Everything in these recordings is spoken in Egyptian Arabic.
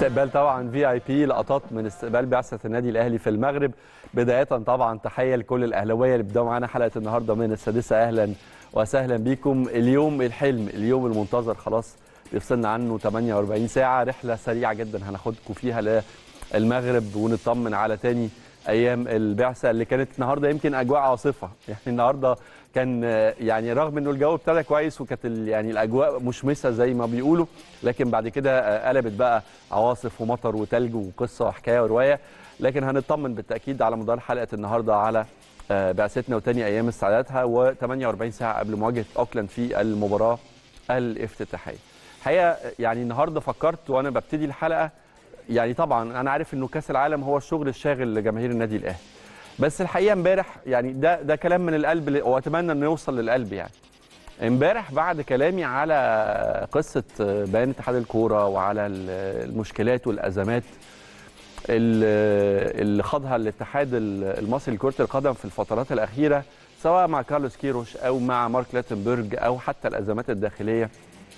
استقبال طبعا في اي بي لقطات من استقبال بعثه النادي الاهلي في المغرب بدايه طبعا تحيه لكل الاهلاويه اللي بدأوا معانا حلقه النهارده من السادسه اهلا وسهلا بيكم اليوم الحلم اليوم المنتظر خلاص بيفصلنا عنه 48 ساعه رحله سريعه جدا هناخدكم فيها للمغرب ونطمن على تاني ايام البعثه اللي كانت النهارده يمكن اجواء عاصفه يعني النهارده كان يعني رغم انه الجو ابتدى كويس وكانت يعني الاجواء مشمسه زي ما بيقولوا لكن بعد كده قلبت بقى عواصف ومطر وتلج وقصه وحكايه وروايه لكن هنطمن بالتاكيد على مدار حلقه النهارده على بعثتنا وتاني ايام استعدادها و48 ساعه قبل مواجهه اوكلاند في المباراه الافتتاحيه. الحقيقه يعني النهارده فكرت وانا ببتدي الحلقه يعني طبعا انا عارف انه كاس العالم هو الشغل الشاغل لجماهير النادي الاهلي. بس الحقيقه امبارح يعني ده ده كلام من القلب واتمنى انه يوصل للقلب يعني. امبارح بعد كلامي على قصه بيان اتحاد الكوره وعلى المشكلات والازمات اللي خاضها الاتحاد المصري لكره القدم في الفترات الاخيره سواء مع كارلوس كيروش او مع مارك لاتنبرج او حتى الازمات الداخليه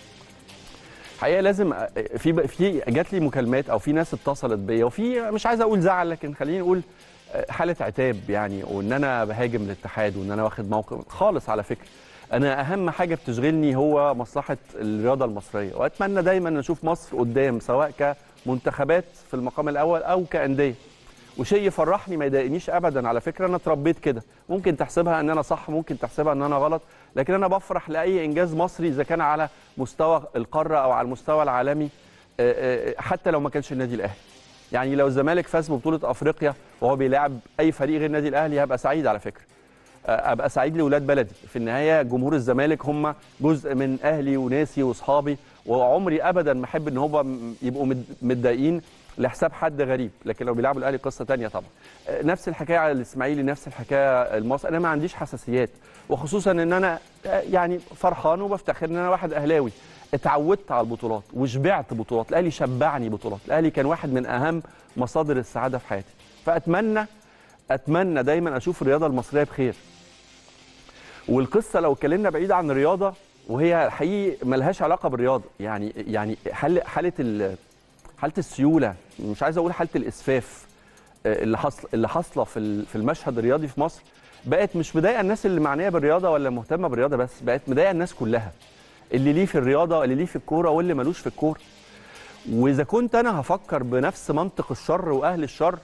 الحقيقه لازم في في جات لي مكالمات او في ناس اتصلت بيا وفي مش عايز اقول زعل لكن خليني نقول حاله عتاب يعني وان انا بهاجم الاتحاد وان انا واخد موقف خالص على فكره انا اهم حاجه بتشغلني هو مصلحه الرياضه المصريه واتمنى دايما نشوف مصر قدام سواء كمنتخبات في المقام الاول او كانديه وشيء يفرحني ما يضايقنيش ابدا على فكره انا اتربيت كده ممكن تحسبها ان انا صح ممكن تحسبها ان انا غلط لكن انا بفرح لاي انجاز مصري اذا كان على مستوى القاره او على المستوى العالمي حتى لو ما كانش النادي الاهلي يعني لو الزمالك فاز ببطوله افريقيا وهو بيلاعب اي فريق غير النادي الاهلي هبقى سعيد على فكره ابقى سعيد لاولاد بلدي في النهايه جمهور الزمالك هم جزء من اهلي وناسي واصحابي وعمري ابدا ما احب ان هم يبقوا متضايقين لحساب حد غريب لكن لو بيلعبوا الاهلي قصه ثانيه طبعا نفس الحكايه على الاسماعيلي نفس الحكايه المصري انا ما عنديش حساسيات وخصوصا ان انا يعني فرحان وبفتخر ان انا واحد اهلاوي اتعودت على البطولات وشبعت بطولات الاهلي شبعني بطولات الاهلي كان واحد من اهم مصادر السعاده في حياتي فاتمنى اتمنى دايما اشوف الرياضه المصريه بخير والقصه لو اتكلمنا بعيد عن الرياضه وهي حقيقي ملهاش علاقه بالرياضه يعني يعني حاله حاله حاله السيوله مش عايز اقول حاله الاسفاف اللي حصل اللي حاصله في في المشهد الرياضي في مصر بقت مش مضايقه الناس اللي معنيه بالرياضه ولا مهتمه بالرياضه بس بقت مضايقه الناس كلها اللي ليه في الرياضه واللي ليه في الكوره واللي ملوش في الكوره واذا كنت انا هفكر بنفس منطق الشر واهل الشر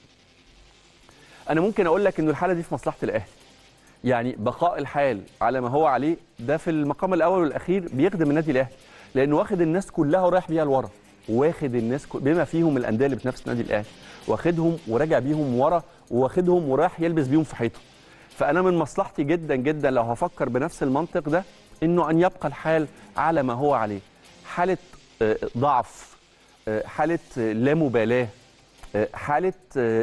انا ممكن اقول لك انه الحاله دي في مصلحه الاهلي يعني بقاء الحال على ما هو عليه ده في المقام الاول والاخير بيخدم النادي الاهلي لانه واخد الناس كلها ورايح بيها لورا واخد الناس بما فيهم الانديه اللي بتنافس النادي الاهلي واخدهم وراجع بيهم ورا واخدهم ورايح يلبس بيهم في حيطه فانا من مصلحتي جدا جدا لو هفكر بنفس المنطق ده انه ان يبقى الحال على ما هو عليه حاله ضعف حاله لا مبالاه حاله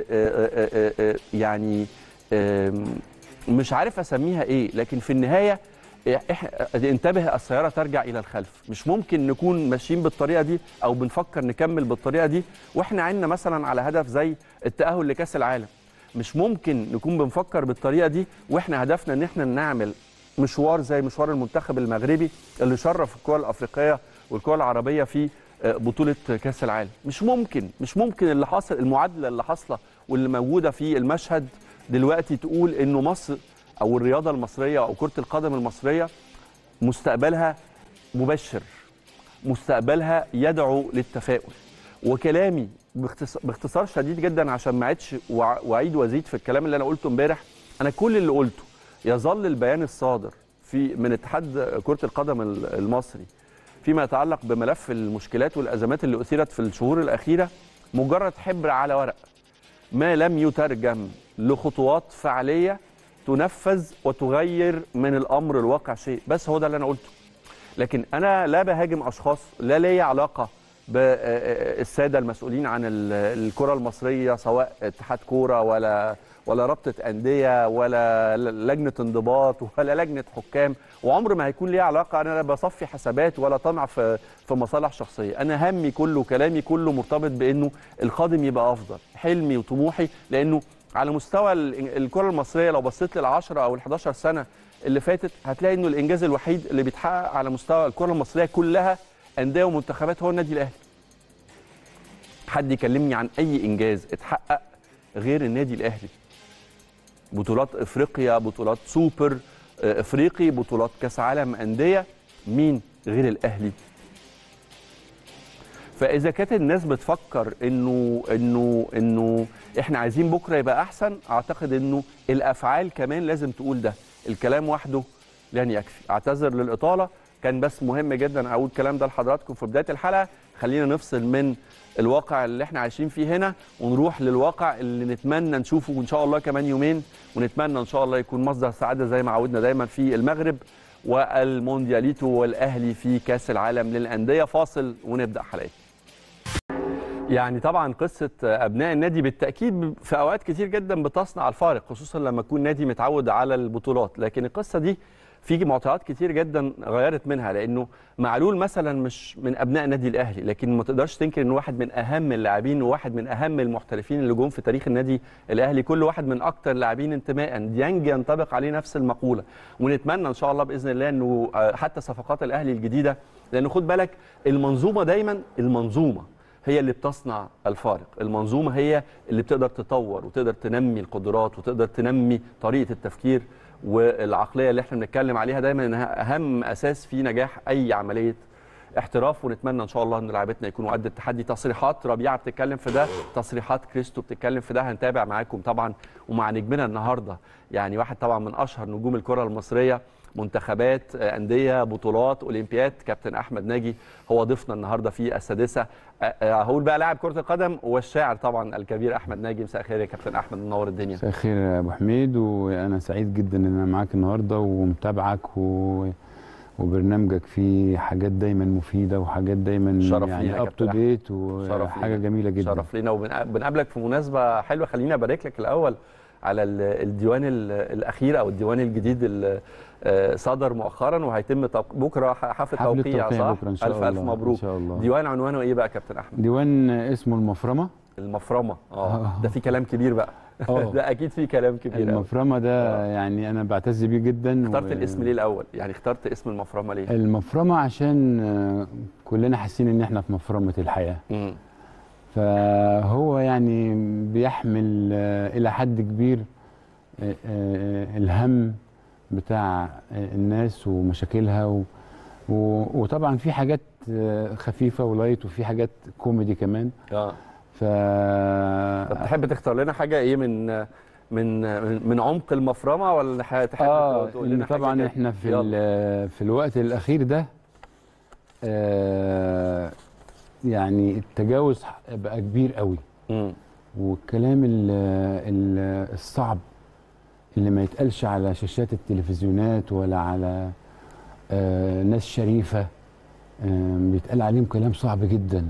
يعني مش عارف اسميها ايه لكن في النهايه انتبه السياره ترجع الى الخلف مش ممكن نكون ماشيين بالطريقه دي او بنفكر نكمل بالطريقه دي واحنا عندنا مثلا على هدف زي التاهل لكاس العالم مش ممكن نكون بنفكر بالطريقه دي واحنا هدفنا ان احنا نعمل مشوار زي مشوار المنتخب المغربي اللي شرف الكره الافريقيه والكره العربيه في بطوله كاس العالم مش ممكن مش ممكن اللي حاصل المعادله اللي حاصله واللي موجوده في المشهد دلوقتي تقول انه مصر او الرياضه المصريه او كره القدم المصريه مستقبلها مبشر مستقبلها يدعو للتفاؤل وكلامي باختصار شديد جدا عشان ما اعيدش واعيد وازيد في الكلام اللي انا قلته امبارح انا كل اللي قلته يظل البيان الصادر في من اتحاد كره القدم المصري فيما يتعلق بملف المشكلات والازمات اللي اثيرت في الشهور الاخيره مجرد حبر على ورق ما لم يترجم لخطوات فعاليه تنفذ وتغير من الامر الواقع شيء بس هو ده اللي انا قلته لكن انا لا بهاجم اشخاص لا ليا علاقه بالساده المسؤولين عن الكره المصريه سواء اتحاد كوره ولا ولا رابطه انديه ولا لجنه انضباط ولا لجنه حكام وعمر ما هيكون ليها علاقه انا لا بصفي حسابات ولا طمع في في مصالح شخصيه انا همي كله كلامي كله مرتبط بانه القادم يبقى افضل حلمي وطموحي لانه على مستوى الكره المصريه لو بصيت لل10 او ال11 سنه اللي فاتت هتلاقي انه الانجاز الوحيد اللي بيتحقق على مستوى الكره المصريه كلها انديه ومنتخبات هو النادي الاهلي حد يكلمني عن اي انجاز اتحقق غير النادي الاهلي بطولات افريقيا بطولات سوبر آه، افريقي بطولات كاس عالم انديه مين غير الاهلي فاذا كانت الناس بتفكر انه انه انه احنا عايزين بكره يبقى احسن اعتقد انه الافعال كمان لازم تقول ده الكلام وحده لن يكفي اعتذر للاطاله كان بس مهم جدا اقول الكلام ده لحضراتكم في بدايه الحلقه خلينا نفصل من الواقع اللي احنا عايشين فيه هنا ونروح للواقع اللي نتمنى نشوفه ان شاء الله كمان يومين ونتمنى ان شاء الله يكون مصدر سعاده زي ما عودنا دايما في المغرب والموندياليتو والاهلي في كاس العالم للانديه فاصل ونبدا حلقتنا يعني طبعا قصه ابناء النادي بالتاكيد في اوقات كتير جدا بتصنع الفارق خصوصا لما يكون نادي متعود على البطولات لكن القصه دي في معطيات كتير جدا غيرت منها لانه معلول مثلا مش من ابناء النادي الاهلي لكن ما تقدرش تنكر انه واحد من اهم اللاعبين وواحد من اهم المحترفين اللي جم في تاريخ النادي الاهلي كل واحد من اكتر اللاعبين انتماء ديانج ينطبق عليه نفس المقوله ونتمنى ان شاء الله باذن الله انه آه، حتى صفقات الاهلي الجديده لانه خد بالك المنظومه دايما المنظومه هي اللي بتصنع الفارق المنظومه هي اللي بتقدر تطور وتقدر تنمي القدرات وتقدر تنمي طريقه التفكير والعقليه اللي احنا بنتكلم عليها دايما انها اهم اساس في نجاح اي عمليه احتراف ونتمنى ان شاء الله ان لاعبتنا يكونوا قد التحدي تصريحات ربيعه بتتكلم في ده تصريحات كريستو بتتكلم في ده هنتابع معاكم طبعا ومع نجمنا النهارده يعني واحد طبعا من اشهر نجوم الكره المصريه منتخبات آه، انديه بطولات اولمبياد كابتن احمد ناجي هو ضيفنا النهارده في السادسه آه، آه، هقول بقى لاعب كره القدم والشاعر طبعا الكبير احمد ناجي مساء الخير يا كابتن احمد منور الدنيا مساء الخير يا ابو حميد وانا سعيد جدا ان انا معاك النهارده ومتابعك و... وبرنامجك فيه حاجات دايما مفيده وحاجات دايما شرف لينا يا يعني اب كابتن تو أحمد. ديت شرف وحاجه لينا. جميله جدا شرف لينا وبنقابلك في مناسبه حلوه خليني ابارك لك الاول على ال- الديوان ال- الاخير او الديوان الجديد اللي آه، صدر مؤخرا وهيتم توق- بكره ح- حفل حفل توقيع التوقيع صح؟ بكره ان شاء الف الله الف مبروك ان شاء الله ديوان عنوانه ايه بقى يا كابتن احمد؟ ديوان اسمه المفرمه المفرمه اه آه. ده في كلام كبير بقى اه ده اكيد في كلام كبير قوي المفرمه ده آه. يعني انا بعتز بيه جدا اخترت و- الاسم ليه الاول؟ يعني اخترت اسم المفرمه ليه؟ المفرمه عشان آه، كلنا حاسين ان احنا في مفرمه الحياه مم. فهو يعني بيحمل آه، الى حد كبير آه، آه، الهم بتاع آه، الناس ومشاكلها و و وطبعا في حاجات آه، خفيفه ولايت وفي حاجات كوميدي كمان اه ف طب تحب تختار لنا حاجه ايه من من من, من عمق المفرمه ولا ح- تحب اه تقول إن لنا حاجة طبعا كده؟ احنا في يلا. ال- في الوقت الاخير ده آه يعني التجاوز بقى كبير قوي مم. والكلام ال ال الصعب اللي ما يتقالش على شاشات التلفزيونات ولا على آه ناس شريفة آه بيتقال عليهم كلام صعب جدا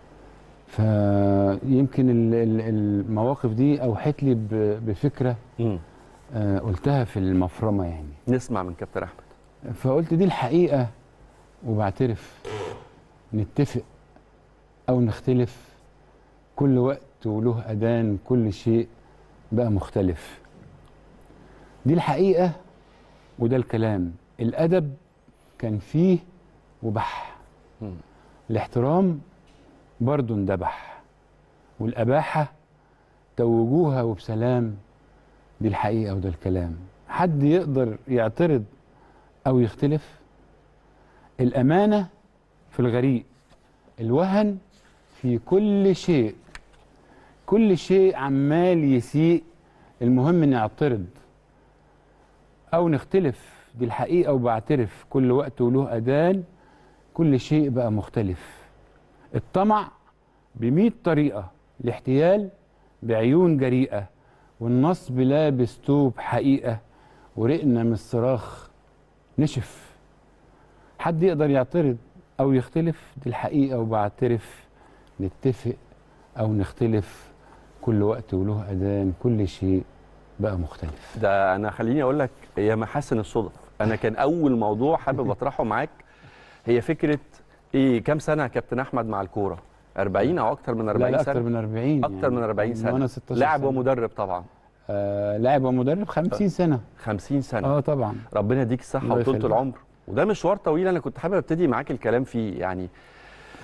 فيمكن ال- ال- المواقف دي أوحت لي ب- بفكرة مم. آه قلتها في المفرمة يعني نسمع من كابتن احمد فقلت دي الحقيقة وبعترف نتفق أو نختلف كل وقت وله أذان كل شيء بقى مختلف دي الحقيقة وده الكلام الأدب كان فيه وبح مم. الاحترام برضه اندبح والأباحة توجوها وبسلام دي الحقيقة وده الكلام حد يقدر يعترض أو يختلف الأمانة في الغريق الوهن في كل شيء كل شيء عمال يسيء المهم نعترض أو نختلف دي الحقيقة وبعترف كل وقت وله أذان كل شيء بقى مختلف الطمع بمئة طريقة الاحتيال بعيون جريئة والنصب لابس توب حقيقة ورقنا من الصراخ نشف حد يقدر يعترض أو يختلف دي الحقيقة وبعترف نتفق أو نختلف كل وقت وله أذان كل شيء بقى مختلف ده انا خليني اقول لك هي محاسن الصدف انا كان اول موضوع حابب اطرحه معاك هي فكره ايه كام سنه يا كابتن احمد مع الكوره 40 او اكتر من 40 لا لا سنه أكتر من 40 اكتر من 40 سنه وأنا 16 لاعب سنة. ومدرب طبعا آه لاعب ومدرب 50 سنة 50 سنه اه طبعا ربنا يديك الصحه الله وطولة يخليك. العمر وده مشوار طويل انا كنت حابب ابتدي معاك الكلام فيه يعني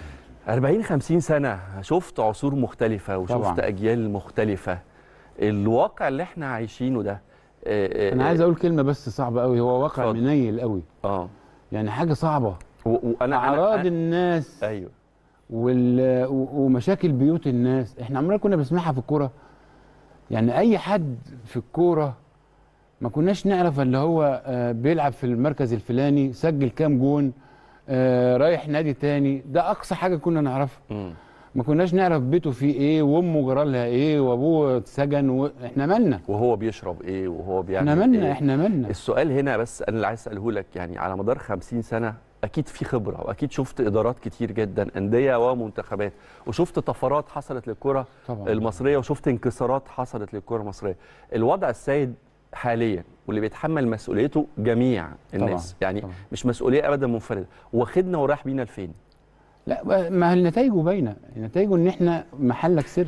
40 50 سنه شفت عصور مختلفه وشفت طبعاً. اجيال مختلفه الواقع اللي احنا عايشينه ده آه، آه، انا عايز اقول كلمه بس صعبه قوي هو واقع اتفضل. منيل قوي اه يعني حاجه صعبه و- وانا اعراض أنا الناس ايوه وال... و- ومشاكل بيوت الناس احنا عمرنا كنا بنسمعها في الكوره يعني اي حد في الكوره ما كناش نعرف اللي هو آه، بيلعب في المركز الفلاني سجل كام جون آه، رايح نادي تاني ده اقصى حاجه كنا نعرفها مم. ما كناش نعرف بيته فيه ايه وامه جرى لها ايه وابوه اتسجن و... احنا مالنا وهو بيشرب ايه وهو بيعمل احنا مالنا إيه؟ احنا مالنا السؤال هنا بس انا اللي عايز اساله لك يعني على مدار 50 سنه اكيد في خبره واكيد شفت ادارات كتير جدا انديه ومنتخبات وشفت طفرات حصلت للكره طبعا المصريه وشفت انكسارات حصلت للكره المصريه الوضع السائد حاليا واللي بيتحمل مسؤوليته جميع الناس طبعاً، يعني طبعاً. مش مسؤوليه ابدا منفرده واخدنا وراح بينا لفين لا ما هي نتائجه باينه نتائجه ان احنا محلك سر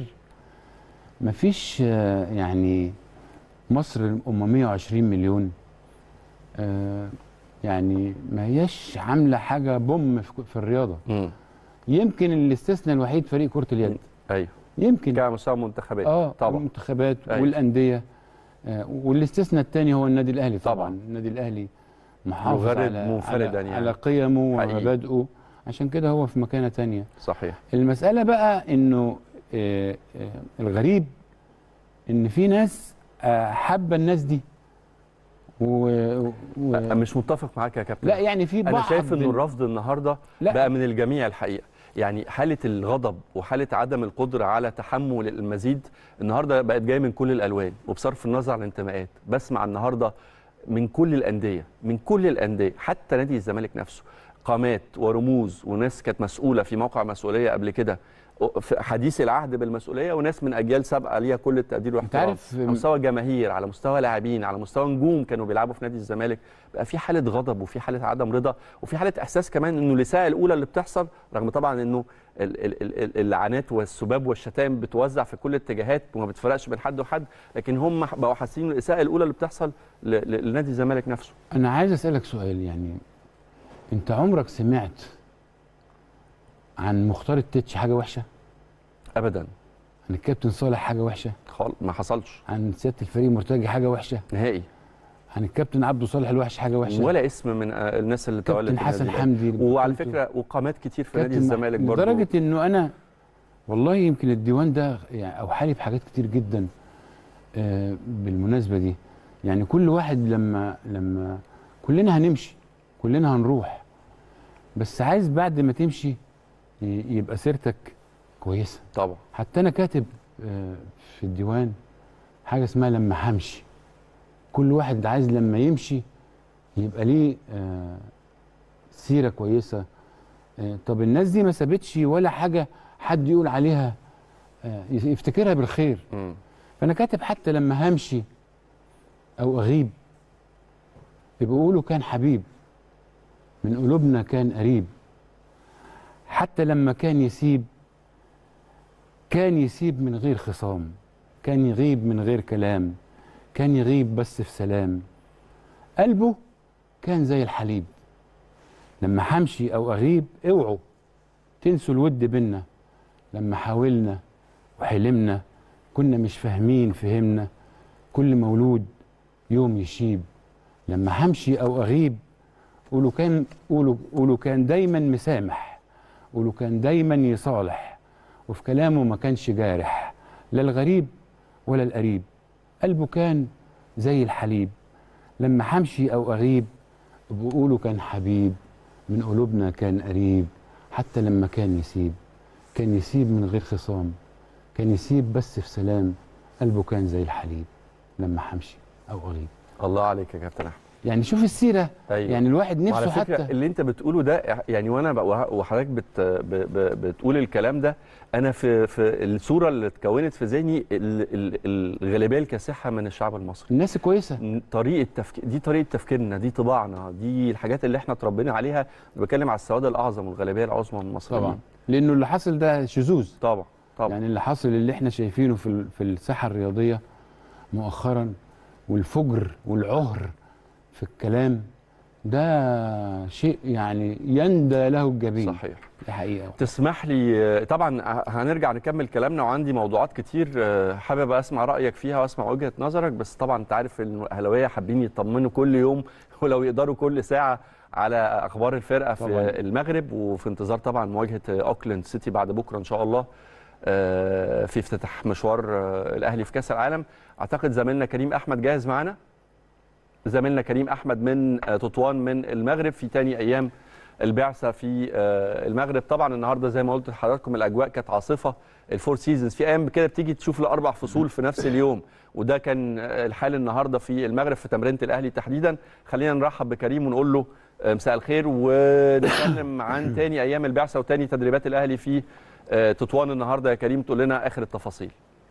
مفيش آه، يعني مصر ام 120 مليون آه، يعني ما هياش عامله حاجه بوم في في الرياضه امم يمكن الاستثناء الوحيد فريق كره اليد ايوه يمكن كمستوى منتخبات اه طبعا المنتخبات أيوة. والانديه آه، والاستثناء الثاني هو النادي الاهلي طبعا, طبعاً. النادي الاهلي محافظ مغرد على منفردا على, يعني. على قيمه حقيقي. ومبادئه عشان كده هو في مكانه تانية صحيح المسألة بقى انه آه، آه، الغريب ان في ناس آه، حابة الناس دي و... و... مش متفق معاك يا كابتن لا يعني في بعض انا شايف انه ال- الرفض النهارده لا. بقى من الجميع الحقيقه يعني حاله الغضب وحاله عدم القدره على تحمل المزيد النهارده بقت جايه من كل الالوان وبصرف النظر عن الانتماءات بسمع النهارده من كل الانديه من كل الانديه حتى نادي الزمالك نفسه قامات ورموز وناس كانت مسؤوله في موقع مسؤوليه قبل كده في حديث العهد بالمسؤوليه وناس من اجيال سابقه ليها كل التقدير والاحترام عارف- على مستوى جماهير على مستوى لاعبين على مستوى نجوم كانوا بيلعبوا في نادي الزمالك بقى في حاله غضب وفي حاله عدم رضا وفي حاله احساس كمان انه الاساءه الاولى اللي بتحصل رغم طبعا انه ال- ال- ال- ال- اللعنات والسباب والشتائم بتوزع في كل الاتجاهات وما بتفرقش بين حد وحد لكن هم بقوا حاسين الاساءه الاولى اللي بتحصل ل- ل- لنادي الزمالك نفسه انا عايز اسألك سؤال يعني انت عمرك سمعت عن مختار التتش حاجة وحشة ابدا عن الكابتن صالح حاجة وحشة خال ما حصلش عن سيادة الفريق مرتجي حاجة وحشة نهائي عن الكابتن عبده صالح الوحش حاجة وحشة ولا اسم من آه، الناس اللي تولت كابتن حسن النادي حمدي الأهلي. وعلى كنت- فكره وقامات كتير في نادي كابتن الزمالك برضه لدرجه انه انا والله يمكن الديوان ده يعني اوحالي بحاجات كتير جدا آه، بالمناسبه دي يعني كل واحد لما لما كلنا هنمشي كلنا هنروح بس عايز بعد ما تمشي ي- يبقى سيرتك كويسه طبعا حتى انا كاتب آه، في الديوان حاجه اسمها لما همشي كل واحد عايز لما يمشي يبقى ليه آه، سيره كويسه آه، طب الناس دي ما سابتش ولا حاجه حد يقول عليها آه، يفتكرها بالخير مم. فانا كاتب حتى لما همشي او اغيب يبقى يقولوا كان حبيب من قلوبنا كان قريب حتى لما كان يسيب كان يسيب من غير خصام كان يغيب من غير كلام كان يغيب بس في سلام قلبه كان زي الحليب لما همشي او اغيب اوعوا تنسوا الود بينا لما حاولنا وحلمنا كنا مش فاهمين فهمنا كل مولود يوم يشيب لما همشي او اغيب قولوا كان قولوا قولوا كان دايما مسامح قولوا كان دايما يصالح وفي كلامه ما كانش جارح لا الغريب ولا القريب قلبه كان زي الحليب لما همشي او اغيب بقولوا كان حبيب من قلوبنا كان قريب حتى لما كان يسيب كان يسيب من غير خصام كان يسيب بس في سلام قلبه كان زي الحليب لما همشي او اغيب الله عليك يا كابتن احمد يعني شوف السيره أيوة. يعني الواحد وعلى نفسه فكره حتى اللي انت بتقوله ده يعني وانا ب- وه- وحضرتك بت ب ب بتقول الكلام ده انا في في الصوره اللي اتكونت في ذهني ال- ال- الغالبيه الكاسحه من الشعب المصري الناس كويسه طريقه تفكير دي طريقه تفكيرنا دي طباعنا دي الحاجات اللي احنا اتربينا عليها بتكلم على السواد الاعظم والغالبيه العظمى من المصريين طبعا لانه اللي حصل ده شذوذ طبعا طبعا يعني اللي حصل اللي احنا شايفينه في ال- في الساحه الرياضيه مؤخرا والفجر والعهر في الكلام ده شيء يعني يندى له الجبين صحيح دي حقيقه تسمح لي طبعا هنرجع نكمل كلامنا وعندي موضوعات كتير حابب اسمع رايك فيها واسمع وجهه نظرك بس طبعا انت عارف الاهلاويه حابين يطمنوا كل يوم ولو يقدروا كل ساعه على اخبار الفرقه في طبعاً. المغرب وفي انتظار طبعا مواجهه اوكلاند سيتي بعد بكره ان شاء الله آه، في افتتاح مشوار آه، الاهلي في كاس العالم اعتقد زميلنا كريم احمد جاهز معانا زميلنا كريم احمد من آه، تطوان من المغرب في تاني ايام البعثه في آه، المغرب طبعا النهارده زي ما قلت لحضراتكم الاجواء كانت عاصفه الفور سيزونز في ايام كده بتيجي تشوف الاربع فصول في نفس اليوم وده كان آه، الحال النهارده في المغرب في تمرينه الاهلي تحديدا خلينا نرحب بكريم ونقول له آه، مساء الخير ونتكلم عن تاني ايام البعثه وتاني تدريبات الاهلي في آه، تطوان النهارده يا كريم تقول لنا اخر التفاصيل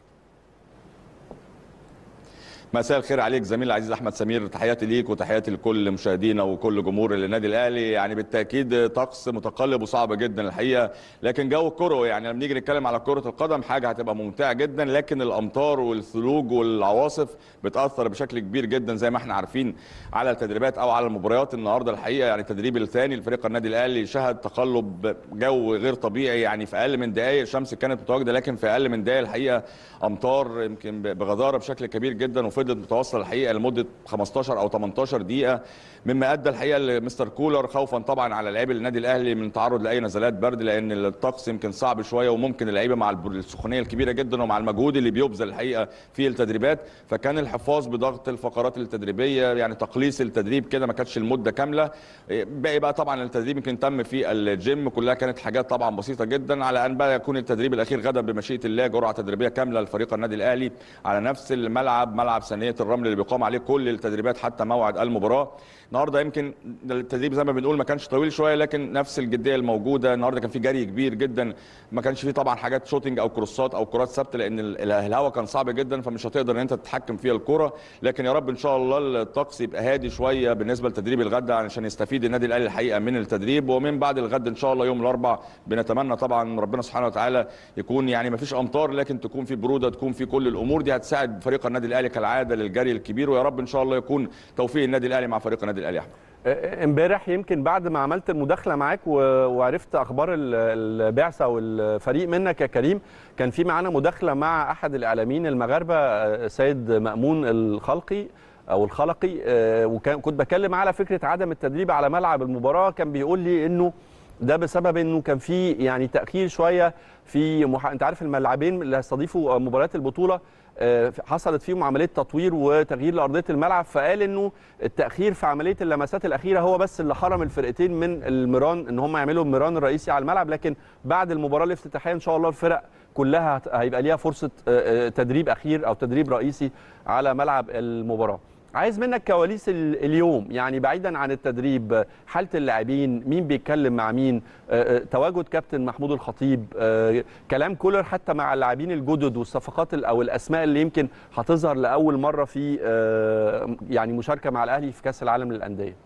مساء الخير عليك زميل العزيز احمد سمير تحياتي ليك وتحياتي لكل مشاهدينا وكل جمهور النادي الاهلي يعني بالتاكيد طقس متقلب وصعب جدا الحقيقه لكن جو الكره يعني لما نيجي نتكلم على كره القدم حاجه هتبقى ممتعه جدا لكن الامطار والثلوج والعواصف بتاثر بشكل كبير جدا زي ما احنا عارفين على التدريبات او على المباريات النهارده الحقيقه يعني التدريب الثاني لفريق النادي الاهلي شهد تقلب جو غير طبيعي يعني في اقل من دقائق الشمس كانت متواجده لكن في اقل من دقائق الحقيقه امطار يمكن بغزاره بشكل كبير جدا وفضلت متواصله الحقيقه لمده 15 او 18 دقيقه مما ادى الحقيقه لمستر كولر خوفا طبعا على لاعبي النادي الاهلي من تعرض لاي نزلات برد لان الطقس يمكن صعب شويه وممكن اللعيبه مع البر- السخونيه الكبيره جدا ومع المجهود اللي بيبذل الحقيقه في التدريبات فكان الحفاظ بضغط الفقرات التدريبيه يعني تقليص التدريب كده ما كانتش المده كامله إيه، باقي بقى طبعا التدريب يمكن تم في الجيم كلها كانت حاجات طبعا بسيطه جدا على ان بقى يكون التدريب الاخير غدا بمشيئه الله جرعه تدريبيه كامله لفريق النادي الاهلي على نفس الملعب ملعب ثانيه الرمل اللي بيقام عليه كل التدريبات حتى موعد المباراه النهارده يمكن التدريب زي ما بنقول ما كانش طويل شويه لكن نفس الجديه الموجوده النهارده كان في جري كبير جدا ما كانش فيه طبعا حاجات شوتنج او كروسات او كرات ثابته لان ال- الهواء كان صعب جدا فمش هتقدر ان انت تتحكم فيها الكره لكن يا رب ان شاء الله الطقس يبقى هادي شويه بالنسبه لتدريب الغد علشان يستفيد النادي الاهلي الحقيقه من التدريب ومن بعد الغد ان شاء الله يوم الاربعاء بنتمنى طبعا ربنا سبحانه وتعالى يكون يعني ما فيش امطار لكن تكون في بروده تكون في كل الامور دي هتساعد فريق النادي الاهلي كالعاده للجري الكبير ويا رب ان شاء الله يكون توفيق النادي الاهلي مع فريق النادي الاهلي يا احمد آه، امبارح يمكن بعد ما عملت المداخله معاك و- وعرفت اخبار ال- البعثه والفريق منك يا كريم كان في معانا مداخله مع احد الاعلاميين المغاربه آه، سيد مامون الخلقي او الخلقي آه، وكان كنت بكلم على فكره عدم التدريب على ملعب المباراه كان بيقول لي انه ده بسبب انه كان في يعني تاخير شويه في مح... انت عارف الملعبين اللي هيستضيفوا مباريات البطوله آه، حصلت فيهم عمليه تطوير وتغيير لارضيه الملعب فقال انه التاخير في عمليه اللمسات الاخيره هو بس اللي حرم الفرقتين من الميران ان هم يعملوا الميران الرئيسي على الملعب لكن بعد المباراه الافتتاحيه ان شاء الله الفرق كلها هت- هيبقى ليها فرصه آه، آه، تدريب اخير او تدريب رئيسي على ملعب المباراه عايز منك كواليس ال- اليوم يعني بعيدا عن التدريب حاله اللاعبين مين بيتكلم مع مين آه، آه، تواجد كابتن محمود الخطيب آه، كلام كولر حتى مع اللاعبين الجدد والصفقات ال- او الاسماء اللي يمكن هتظهر لاول مره في آه، يعني مشاركه مع الاهلي في كاس العالم للانديه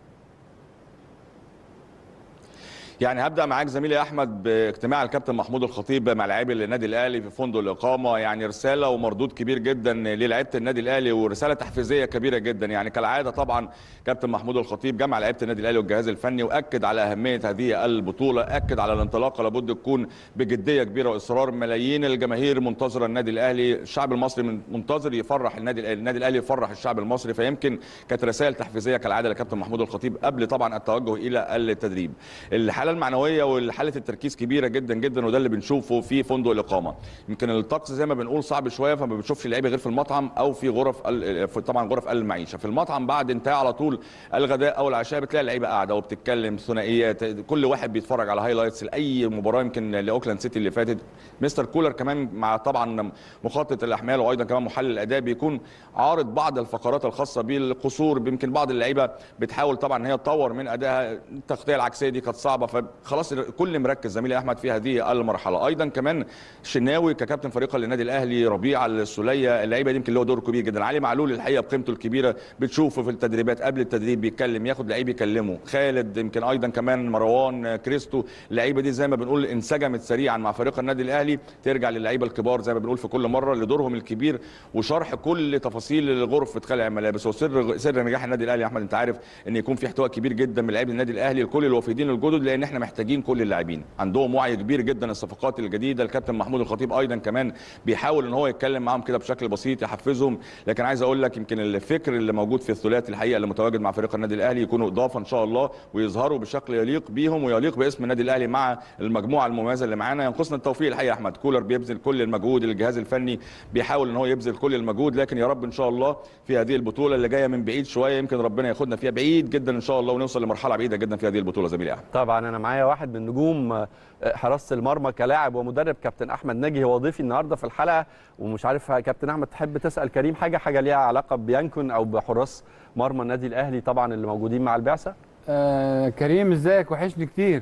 يعني هبدا معاك زميلي احمد باجتماع الكابتن محمود الخطيب مع لاعبي النادي الاهلي في فندق الاقامه يعني رساله ومردود كبير جدا للاعيبه النادي الاهلي ورساله تحفيزيه كبيره جدا يعني كالعاده طبعا كابتن محمود الخطيب جمع لعيبه النادي الاهلي والجهاز الفني واكد على اهميه هذه البطوله اكد على الانطلاقه لابد تكون بجديه كبيره واصرار ملايين الجماهير منتظره النادي الاهلي الشعب المصري من- منتظر يفرح النادي الاهلي النادي الاهلي يفرح الشعب المصري فيمكن كانت رسائل تحفيزيه كالعاده لكابتن محمود الخطيب قبل طبعا التوجه الى التدريب الحاله المعنويه وحاله التركيز كبيره جدا جدا وده اللي بنشوفه في فندق الاقامه يمكن الطقس زي ما بنقول صعب شويه فما بنشوفش اللعيبه غير في المطعم او في غرف ال- في طبعا غرف المعيشه في المطعم بعد انتهاء على طول الغداء او العشاء بتلاقي اللعيبه قاعده وبتتكلم ثنائيات كل واحد بيتفرج على هايلايتس لاي مباراه يمكن لاوكلاند سيتي اللي فاتت مستر كولر كمان مع طبعا مخطط الاحمال وايضا كمان محلل الاداء بيكون عارض بعض الفقرات الخاصه بالقصور يمكن بعض اللعيبه بتحاول طبعا ان هي تطور من ادائها التغطيه العكسيه دي كانت صعبه فخلاص كل مركز زميلي احمد في هذه المرحله ايضا كمان شناوي ككابتن فريق للنادي الاهلي ربيعه السوليه اللعيبه دي يمكن له دور كبير جدا علي معلول الحقيقه بقيمته الكبيره بتشوفه في التدريبات قبل التدريب بيتكلم ياخد لعيب يكلمه خالد يمكن ايضا كمان مروان كريستو اللعيبه دي زي ما بنقول انسجمت سريعا مع فريق النادي الاهلي ترجع للعيبه الكبار زي ما بنقول في كل مره لدورهم الكبير وشرح كل تفاصيل غرفه خلع الملابس وسر سر نجاح النادي الاهلي يا احمد انت عارف ان يكون في احتواء كبير جدا من لاعبي النادي الاهلي لكل الوافدين الجدد لان احنا محتاجين كل اللاعبين عندهم وعي كبير جدا الصفقات الجديده الكابتن محمود الخطيب ايضا كمان بيحاول ان هو يتكلم معاهم كده بشكل بسيط يحفزهم لكن عايز اقول لك يمكن الفكر اللي موجود في الثلاثي الحقيقه اللي متواجد مع فريق النادي الاهلي يكونوا اضافه ان شاء الله ويظهروا بشكل يليق بيهم ويليق باسم النادي الاهلي مع المجموعه المميزه اللي معانا ينقصنا التوفيق الحقيقه يا احمد كولر بيبذل كل المجهود الجهاز الفني بيحاول ان هو يبذل كل المجهود لكن يا رب ان شاء الله في هذه البطوله اللي جايه من بعيد شويه يمكن ربنا ياخدنا فيها بعيد جدا ان شاء الله ونوصل لمرحله بعيده جدا في هذه البطوله زميلي احمد طبعا انا معايا واحد من نجوم آه، حراسه المرمى كلاعب ومدرب كابتن احمد ناجي هو ضيفي النهارده في الحلقه ومش عارف كابتن احمد تحب تسال كريم حاجه حاجه ليها علاقه بيانكون او بحراس مرمى النادي الاهلي طبعا اللي موجودين مع البعثه آه كريم ازيك وحشني كتير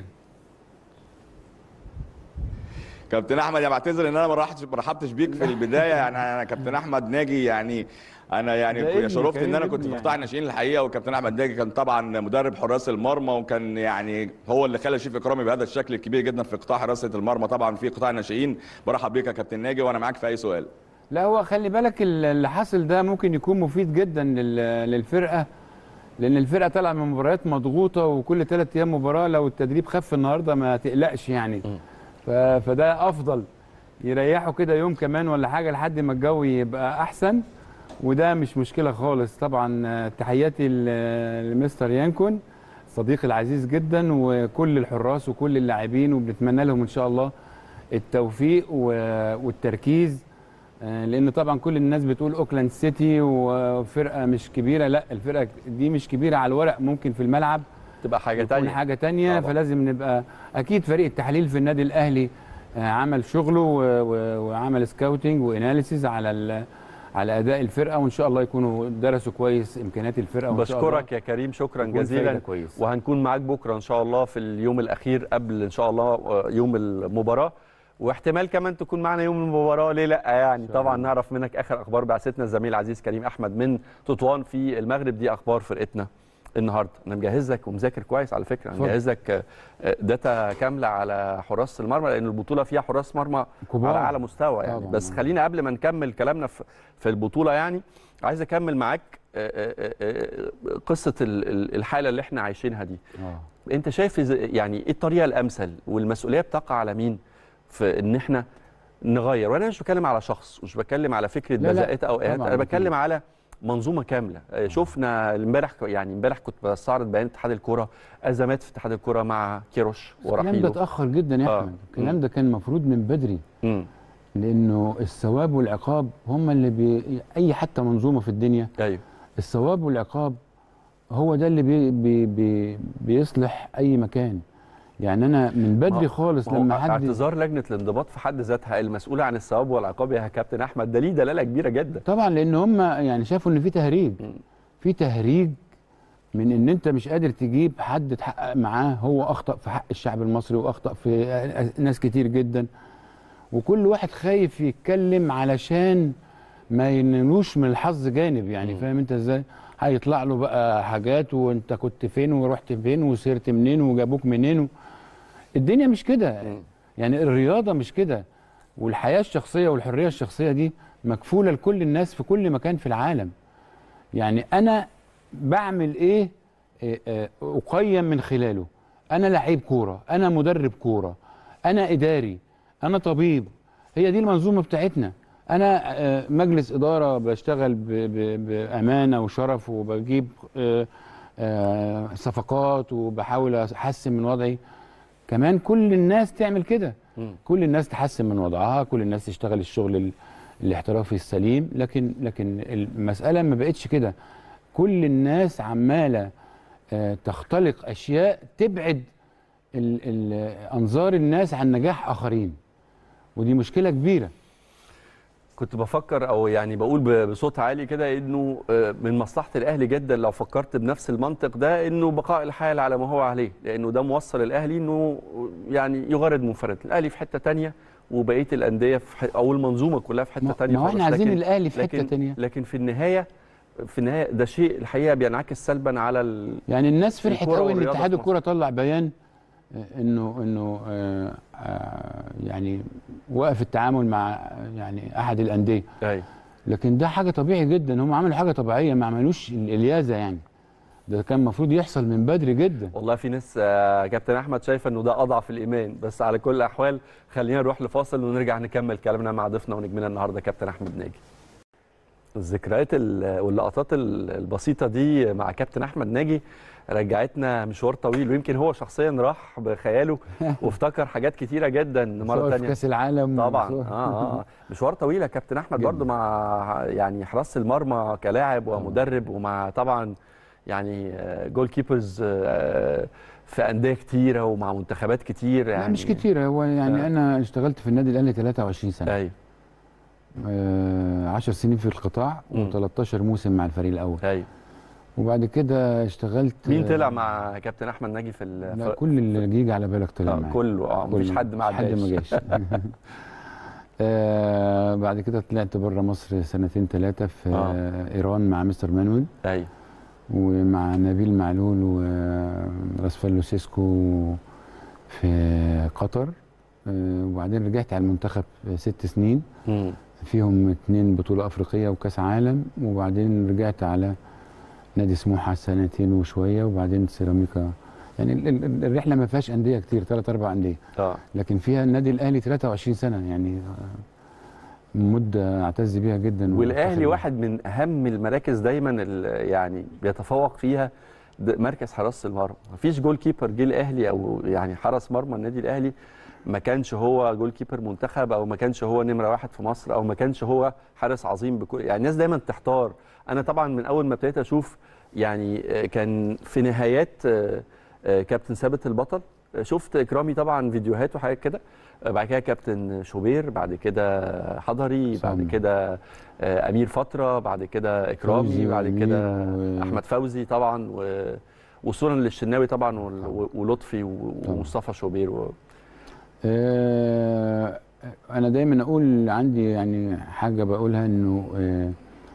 كابتن احمد يا بعتذر ان انا ما رحتش ما رحبتش بيك في البدايه يعني انا كابتن احمد ناجي يعني انا يعني ده كنت ابني، شرفت ان كريم انا كنت ابني في قطاع يعني. الناشئين الحقيقه وكابتن احمد ناجي كان طبعا مدرب حراس المرمى وكان يعني هو اللي خلى شريف اكرامي بهذا الشكل الكبير جدا في قطاع حراسه المرمى طبعا في قطاع الناشئين برحب بيك يا كابتن ناجي وانا معاك في اي سؤال لا هو خلي بالك ال- اللي حاصل ده ممكن يكون مفيد جدا لل- للفرقه لان الفرقه طالعه من مباريات مضغوطه وكل ثلاث ايام مباراه لو التدريب خف النهارده ما تقلقش يعني ف- فده افضل يريحوا كده يوم كمان ولا حاجه لحد ما الجو يبقى احسن وده مش مشكله خالص طبعا آه، تحياتي ل- لمستر يانكون صديقي العزيز جدا وكل الحراس وكل اللاعبين وبنتمنى لهم ان شاء الله التوفيق و- والتركيز آه، لان طبعا كل الناس بتقول اوكلاند سيتي وفرقه مش كبيره لا الفرقه دي مش كبيره على الورق ممكن في الملعب تبقى حاجه تكون تانية حاجه تانية طبعا. فلازم نبقى اكيد فريق التحليل في النادي الاهلي آه، عمل شغله و- و- وعمل سكاوتنج واناليسيز على ال- على اداء الفرقه وان شاء الله يكونوا درسوا كويس امكانيات الفرقه وان شاء الله بشكرك يا كريم شكرا تكون جزيلا فايدة كويس. وهنكون معاك بكره ان شاء الله في اليوم الاخير قبل ان شاء الله آه، يوم المباراه واحتمال كمان تكون معنا يوم المباراه ليه لا يعني طبعا نعرف منك اخر اخبار بعثتنا الزميل العزيز كريم احمد من تطوان في المغرب دي اخبار فرقتنا النهارده انا مجهز لك ومذاكر كويس على فكره انا اتفضل. مجهز لك آه، آه، داتا كامله على حراس المرمى لان البطوله فيها حراس مرمى كبار. على اعلى مستوى يعني طبعاً. بس خلينا قبل ما نكمل كلامنا في في البطوله يعني عايز اكمل معاك آه، آه، آه، قصه ال- ال- الحاله اللي احنا عايشينها دي اه انت شايف إز- يعني ايه الطريقه الامثل والمسؤوليه بتقع على مين في ان احنا نغير وانا مش بتكلم على شخص مش بتكلم على فكره لا، لا، بذاءه او ايهات طبعاً انا بتكلم أكيد. على منظومه كامله آه، شفنا امبارح يعني امبارح كنت بستعرض بيان اتحاد الكوره ازمات في اتحاد الكوره مع كيروش الكلام ده ورحيله اتاخر جدا يا آه. احمد الكلام ده كان المفروض من بدري امم لانه الثواب والعقاب هم اللي بي... اي حتى منظومه في الدنيا ايوه الثواب والعقاب هو ده اللي بي بي بي بيصلح اي مكان يعني انا من ما بدري هو- خالص ما هو لما حد اعتذار لجنه الانضباط في حد ذاتها المسؤوله عن الثواب والعقاب يا كابتن احمد ده ليه دلاله كبيره جدا طبعا لان هم يعني شافوا ان في تهريج مم. في تهريج من ان انت مش قادر تجيب حد تحقق معاه هو اخطا في حق الشعب المصري واخطا في ناس كتير جدا وكل واحد خايف يتكلم علشان ما ينالوش من الحظ جانب يعني مم. فاهم انت ازاي هيطلع له بقى حاجات وانت كنت فين ورحت فين وسيرت منين وجابوك منين و... الدنيا مش كده مم. يعني الرياضه مش كده والحياه الشخصيه والحريه الشخصيه دي مكفوله لكل الناس في كل مكان في العالم يعني انا بعمل ايه إيه، آه، اقيم من خلاله انا لعيب كوره انا مدرب كوره انا اداري انا طبيب هي دي المنظومه بتاعتنا انا آه، مجلس اداره بشتغل ب- ب- بامانه وشرف وبجيب آه، آه، صفقات وبحاول احسن من وضعي كمان كل الناس تعمل كده مم. كل الناس تحسن من وضعها كل الناس تشتغل الشغل ال- الاحترافي السليم لكن لكن المساله ما بقتش كده كل الناس عماله آه، تختلق اشياء تبعد ال- ال- انظار الناس عن نجاح اخرين ودي مشكله كبيره كنت بفكر او يعني بقول ب- بصوت عالي كده انه آه، من مصلحه الاهلي جدا لو فكرت بنفس المنطق ده انه بقاء الحال على ما هو عليه لانه ده موصل الاهلي انه يعني يغرد منفرد الاهلي في حته تانية وبقيه الانديه في ح- او المنظومه كلها في حته ما تانية ما هو احنا خالص. عايزين لكن- الاهلي في حته لكن تانية لكن في النهايه في النهايه ده شيء الحقيقه بينعكس سلبا على ال... يعني الناس فرحت الكرة قوي ان والرياضة اتحاد في مصر. الكوره طلع بيان آه، انه انه آه، آه، يعني وقف التعامل مع يعني احد الانديه أيوة. لكن ده حاجه طبيعي جدا هم عملوا حاجه طبيعيه ما عملوش ال- اليازه يعني ده كان المفروض يحصل من بدري جدا والله في ناس آه، كابتن احمد شايفه انه ده اضعف الايمان بس على كل الاحوال خلينا نروح لفاصل ونرجع نكمل كلامنا مع ضيفنا ونجمنا النهارده كابتن احمد ناجي الذكريات ال- واللقطات ال- البسيطه دي مع كابتن احمد ناجي رجعتنا مشوار طويل ويمكن هو شخصيا راح بخياله وافتكر حاجات كتيره جدا مره سواء في تانية كاس العالم طبعا وسواء- اه اه مشوار طويل يا كابتن احمد جداً. برضو مع يعني حراس المرمى كلاعب ومدرب ومع طبعا يعني آه، جول كيبرز آه، في انديه كتيره ومع منتخبات كتير يعني لا مش كتير هو يعني آه. انا اشتغلت في النادي الاهلي 23 سنه ايوه آه 10 سنين في القطاع مم. و13 موسم مع الفريق الاول ايوه وبعد كده اشتغلت مين آه، طلع مع كابتن احمد ناجي في ال لا كل اللي يجي على بالك طلع آه، معايا كله اه مفيش كله. حد ما حد ما عداش جاش آه بعد كده طلعت بره مصر سنتين ثلاثه في آه. آه. ايران مع مستر مانويل ايوه ومع نبيل معلول وراسفالو سيسكو في قطر آه وبعدين رجعت على المنتخب ست سنين مم. فيهم اتنين بطولة أفريقية وكأس عالم وبعدين رجعت على نادي سموحة سنتين وشوية وبعدين سيراميكا يعني ال- ال- الرحلة ما فيهاش أندية كتير ثلاث أربع أندية اه لكن فيها النادي الأهلي 23 سنة يعني آه، مدة أعتز بيها جدا والاهلي وأفتخر واحد من اهم المراكز دايما ال- يعني بيتفوق فيها د- مركز حراسه المرمى مفيش جول كيبر جه الاهلي او يعني حرس مرمى النادي الاهلي ما كانش هو جول كيبر منتخب او ما كانش هو نمره واحد في مصر او ما كانش هو حارس عظيم بكل يعني الناس دايما تحتار انا طبعا من اول ما ابتديت اشوف يعني آه، كان في نهايات آه، آه، كابتن ثابت البطل آه، شفت اكرامي طبعا فيديوهات وحاجات كده آه، بعد كده كابتن شوبير بعد كده حضري بعد سامي. كده آه، امير فتره بعد كده اكرامي فوزي بعد وأمير كده و- احمد فوزي طبعا و... وصولا للشناوي طبعا وال- ولطفي و- طبعاً. ومصطفى شوبير و... آه، انا دايما اقول عندي يعني حاجه بقولها انه آه،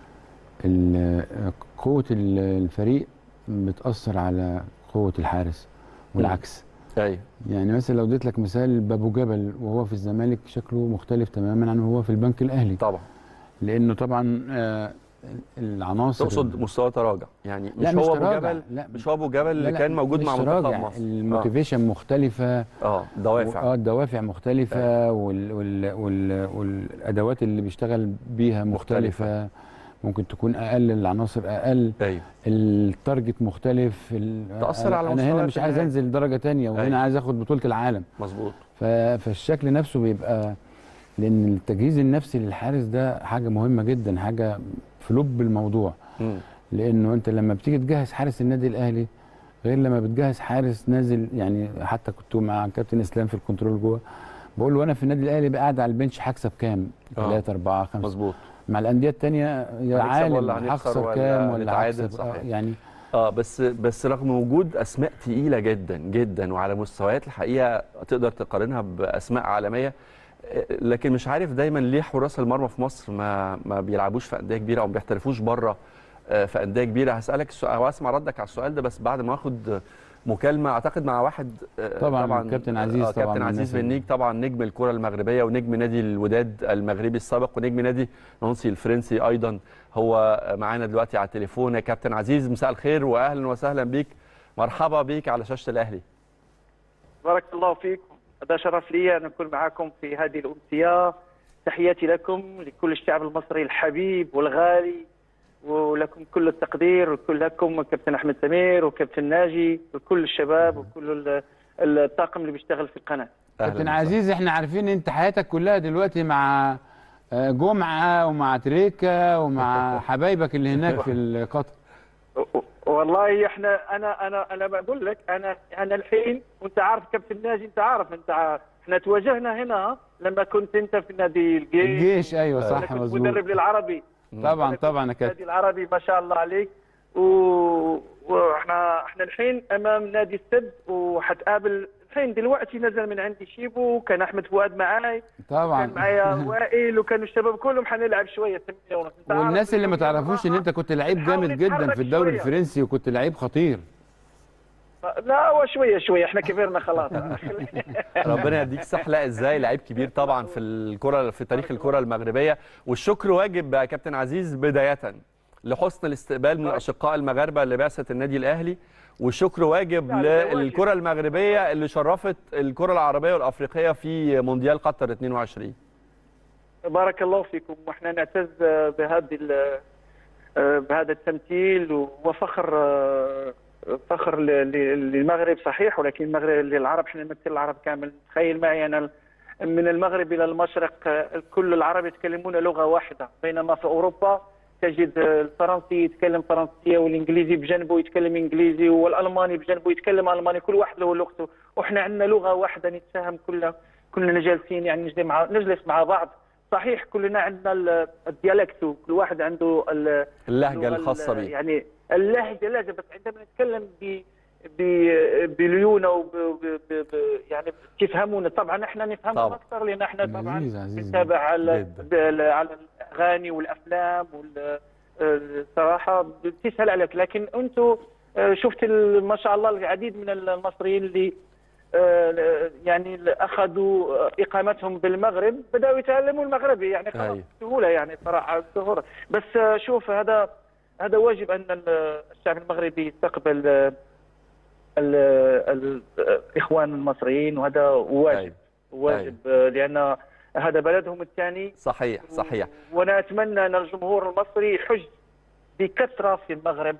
ال- آه، قوه ال- الفريق بتاثر على قوه الحارس والعكس ايوه يعني مثلا لو اديت لك مثال بابو جبل وهو في الزمالك شكله مختلف تماما عن وهو في البنك الاهلي طبعا لانه طبعا آه، العناصر تقصد مستوى تراجع يعني مش لا، مش هو ابو تراجع، جبل لا، مش هو ابو جبل اللي لا، كان موجود مش مع تراجع، منتخب مصر الموتيفيشن مختلفه اه دوافع اه الدوافع مختلفة وال وال وال والأدوات اللي بيشتغل بيها مختلفة. مختلفة, ممكن تكون أقل العناصر أقل ايوه التارجت مختلف ال- تأثر على أنا مستوى هنا مش عايز النهائي. أنزل درجة تانية وهنا أيوة. عايز أخد بطولة العالم مظبوط ف- فالشكل نفسه بيبقى لأن التجهيز النفسي للحارس ده حاجة مهمة جدا حاجة في لب الموضوع مم. لانه انت لما بتيجي تجهز حارس النادي الاهلي غير لما بتجهز حارس نازل يعني حتى كنت مع كابتن اسلام في الكنترول جوه بقول له انا في النادي الاهلي بقى قاعد على البنش هكسب كام؟ آه. 3 4 5 مظبوط مع الانديه الثانيه يا هنكسب عالم ولا هنخسر هخسر ولا كام ولا نتعادل، هكسب آه، صحيح. يعني اه بس بس رغم وجود اسماء تقيله جدا جدا وعلى مستويات الحقيقه تقدر تقارنها باسماء عالميه آه، لكن مش عارف دايما ليه حراس المرمى في مصر ما ما بيلعبوش في انديه كبيره او ما بيحترفوش بره آه، في انديه كبيره هسالك السؤال او اسمع ردك على السؤال ده بس بعد ما اخد مكالمه اعتقد مع واحد آه، طبعاً كابتن عزيز آه، طبعاً كابتن من عزيز الناس اللي- بنيك طبعا نجم الكره المغربيه ونجم نادي الوداد المغربي السابق ونجم نادي نونسي الفرنسي ايضا هو معانا دلوقتي على التليفون يا كابتن عزيز مساء الخير واهلا وسهلا بيك مرحبا بيك على شاشه الاهلي بارك الله فيكم هذا شرف لي أن أكون معكم في هذه الأمسية تحياتي لكم لكل الشعب المصري الحبيب والغالي ولكم كل التقدير وكل لكم كابتن أحمد سمير وكابتن ناجي وكل الشباب وكل ال- الطاقم اللي بيشتغل في القناة أهلاً كابتن وسهلاً. عزيز احنا عارفين انت حياتك كلها دلوقتي مع آه، جمعه ومع تريكا ومع حبايبك اللي هناك في القطر و- و- والله احنا انا انا انا بقول لك انا انا الحين وانت عارف كابتن ناجي انت عارف انت عارف احنا تواجهنا هنا لما كنت انت في نادي الجيش الجيش ايوه أنا صح كنت مظبوط مدرب للعربي طبعا أنا كنت طبعا يا في كابتن النادي العربي ما شاء الله عليك و... واحنا احنا الحين امام نادي السد وحتقابل الحين دلوقتي نزل من عندي شيبو كان احمد فؤاد معاي طبعا كان معايا وائل وكانوا الشباب كلهم حنلعب شويه 8 ونص أنت والناس عارف اللي ما اليوم تعرفوش ان انت كنت لعيب نحاول جامد جدا نتحرك في الدوري شوية. الفرنسي وكنت لعيب خطير لا هو شويه شويه احنا كبرنا خلاص ربنا يديك صح لا ازاي لعيب كبير طبعا في الكره في تاريخ الكره المغربيه والشكر واجب يا كابتن عزيز بدايه لحسن الاستقبال من الاشقاء المغاربه لبعثه النادي الاهلي والشكر واجب يعني ده واجب. للكره المغربيه اللي شرفت الكره العربيه والافريقيه في مونديال قطر 22 بارك الله فيكم واحنا نعتز بهذه ال- بهذا التمثيل وفخر فخر ل- ل- للمغرب صحيح ولكن المغرب للعرب احنا نمثل العرب كامل تخيل معي انا من المغرب الى المشرق كل العرب يتكلمون لغه واحده بينما في اوروبا تجد الفرنسي يتكلم فرنسيه والانجليزي بجنبه يتكلم انجليزي والالماني بجنبه يتكلم الماني كل واحد له لغته واحنا عندنا لغه واحده نتفاهم كلنا كلنا جالسين يعني نجلس مع نجلس مع بعض صحيح كلنا عندنا ال- الديالكت وكل واحد عنده ال- اللهجه اللغة الخاصه ال- بيه يعني اللهجه لهجه بس عندما نتكلم ب ب- بليونه وب ب- ب- ب- يعني تفهمونا طبعا احنا نفهمهم طبعا. اكثر لان احنا طبعا عزيز عزيز نتابع على جداً. ب- على الاغاني والافلام وال الصراحه بتسهل عليك لكن انتم شفت ال- ما شاء الله العديد من المصريين اللي آه، يعني اللي اخذوا اقامتهم بالمغرب بداوا يتعلموا المغربي يعني خلاص أيوة. بسهوله يعني صراحه بسهوله بس آه، شوف هذا هذا واجب ان ال- الشعب المغربي يستقبل آه، ال- ال- الاخوان المصريين وهذا واجب أيوة. واجب آه، لان هذا بلدهم الثاني صحيح صحيح وانا اتمنى ان الجمهور المصري يحج بكثره في المغرب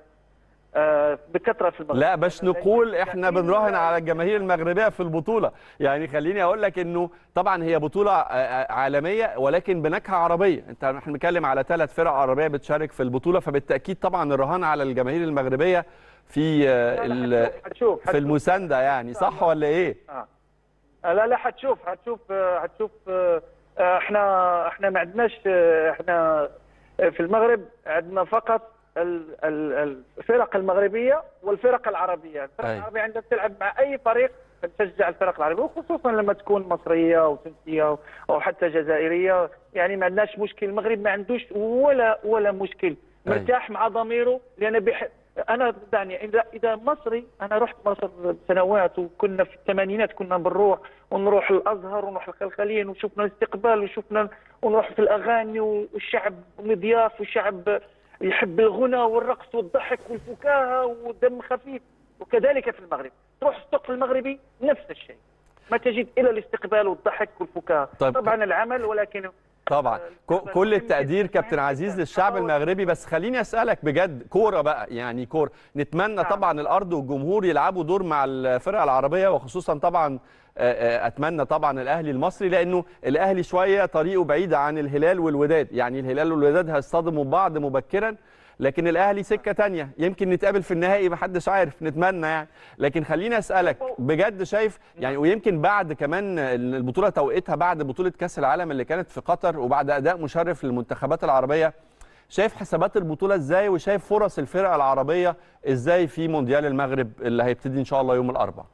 آه، بكثره في المغرب لا باش نقول احنا بنراهن على الجماهير المغربيه في البطوله يعني خليني اقول لك انه طبعا هي بطوله آه، آه، عالميه ولكن بنكهه عربيه انت احنا بنتكلم على ثلاث فرق عربيه بتشارك في البطوله فبالتاكيد طبعا الرهان على الجماهير المغربيه في آه، ال- حتشوف- حتشوف في حتشوف. المسانده يعني صح ولا ايه آه. آه، لا لا حتشوف حتشوف آه، حتشوف آه، آه، احنا احنا ما عندناش آه، احنا آه، في المغرب عندنا فقط ال- ال- الفرق المغربيه والفرق العربيه، الفرق أي. العربيه عندها تلعب مع اي فريق نشجع الفرق العربيه وخصوصا لما تكون مصريه او تونسيه او حتى جزائريه يعني ما عندناش مشكل المغرب ما عندوش ولا ولا مشكل أي. مرتاح مع ضميره لان بيح... انا دعني اذا اذا مصري انا رحت مصر سنوات وكنا في الثمانينات كنا بنروح ونروح الازهر ونروح الخلخلين وشفنا الاستقبال وشفنا ونروح في الاغاني والشعب مضياف والشعب يحب الغنى والرقص والضحك والفكاهه والدم خفيف وكذلك في المغرب تروح السوق المغربي نفس الشيء ما تجد الا الاستقبال والضحك والفكاهه طيب. طبعا العمل ولكن طبعا كو- كل التقدير كابتن عزيز للشعب المغربي بس خليني اسالك بجد كوره بقى يعني كوره نتمنى نعم. طبعا الارض والجمهور يلعبوا دور مع الفرق العربيه وخصوصا طبعا آه، آه، اتمنى طبعا الاهلي المصري لانه الاهلي شويه طريقه بعيد عن الهلال والوداد يعني الهلال والوداد هيصطدموا ببعض مبكرا لكن الاهلي سكه تانية يمكن نتقابل في النهائي محدش عارف نتمنى يعني لكن خليني اسالك بجد شايف يعني ويمكن بعد كمان البطوله توقيتها بعد بطوله كاس العالم اللي كانت في قطر وبعد اداء مشرف للمنتخبات العربيه شايف حسابات البطوله ازاي وشايف فرص الفرق العربيه ازاي في مونديال المغرب اللي هيبتدي ان شاء الله يوم الاربعاء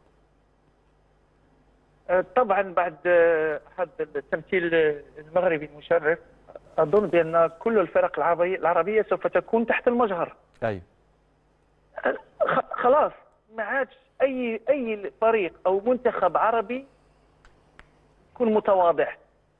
آه، طبعا بعد آه، هذا التمثيل آه، المغربي المشرف اظن بان كل الفرق العربيه العربيه سوف تكون تحت المجهر ايوه آه، خ- خلاص ما عادش اي اي فريق او منتخب عربي يكون متواضع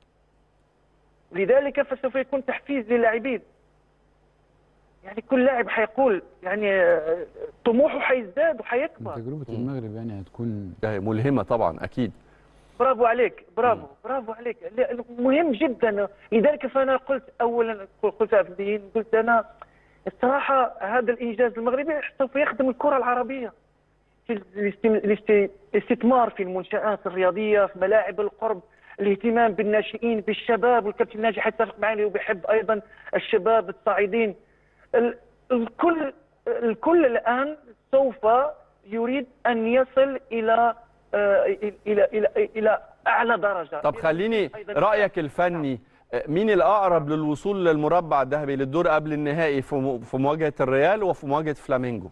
لذلك فسوف يكون تحفيز للاعبين يعني كل لاعب حيقول يعني آه، طموحه حيزداد وحيكبر تجربه المغرب يعني هتكون أيوة، ملهمه طبعا اكيد برافو عليك برافو برافو عليك لا، مهم جدا لذلك فانا قلت اولا قلتها في البداية قلت انا الصراحه هذا الانجاز المغربي سوف يخدم الكره العربيه في الاست- الاست- الاستثمار في المنشات الرياضيه في ملاعب القرب الاهتمام بالناشئين بالشباب والكابتن ناجي حيتفق معي وبيحب ايضا الشباب الصاعدين ال- الكل الكل الان سوف يريد ان يصل الى آه، الى الى الى اعلى درجه طب خليني أيضاً- رايك الفني آه، مين الاقرب للوصول للمربع الذهبي للدور قبل النهائي في مو- في مواجهه الريال وفي مواجهه فلامينجو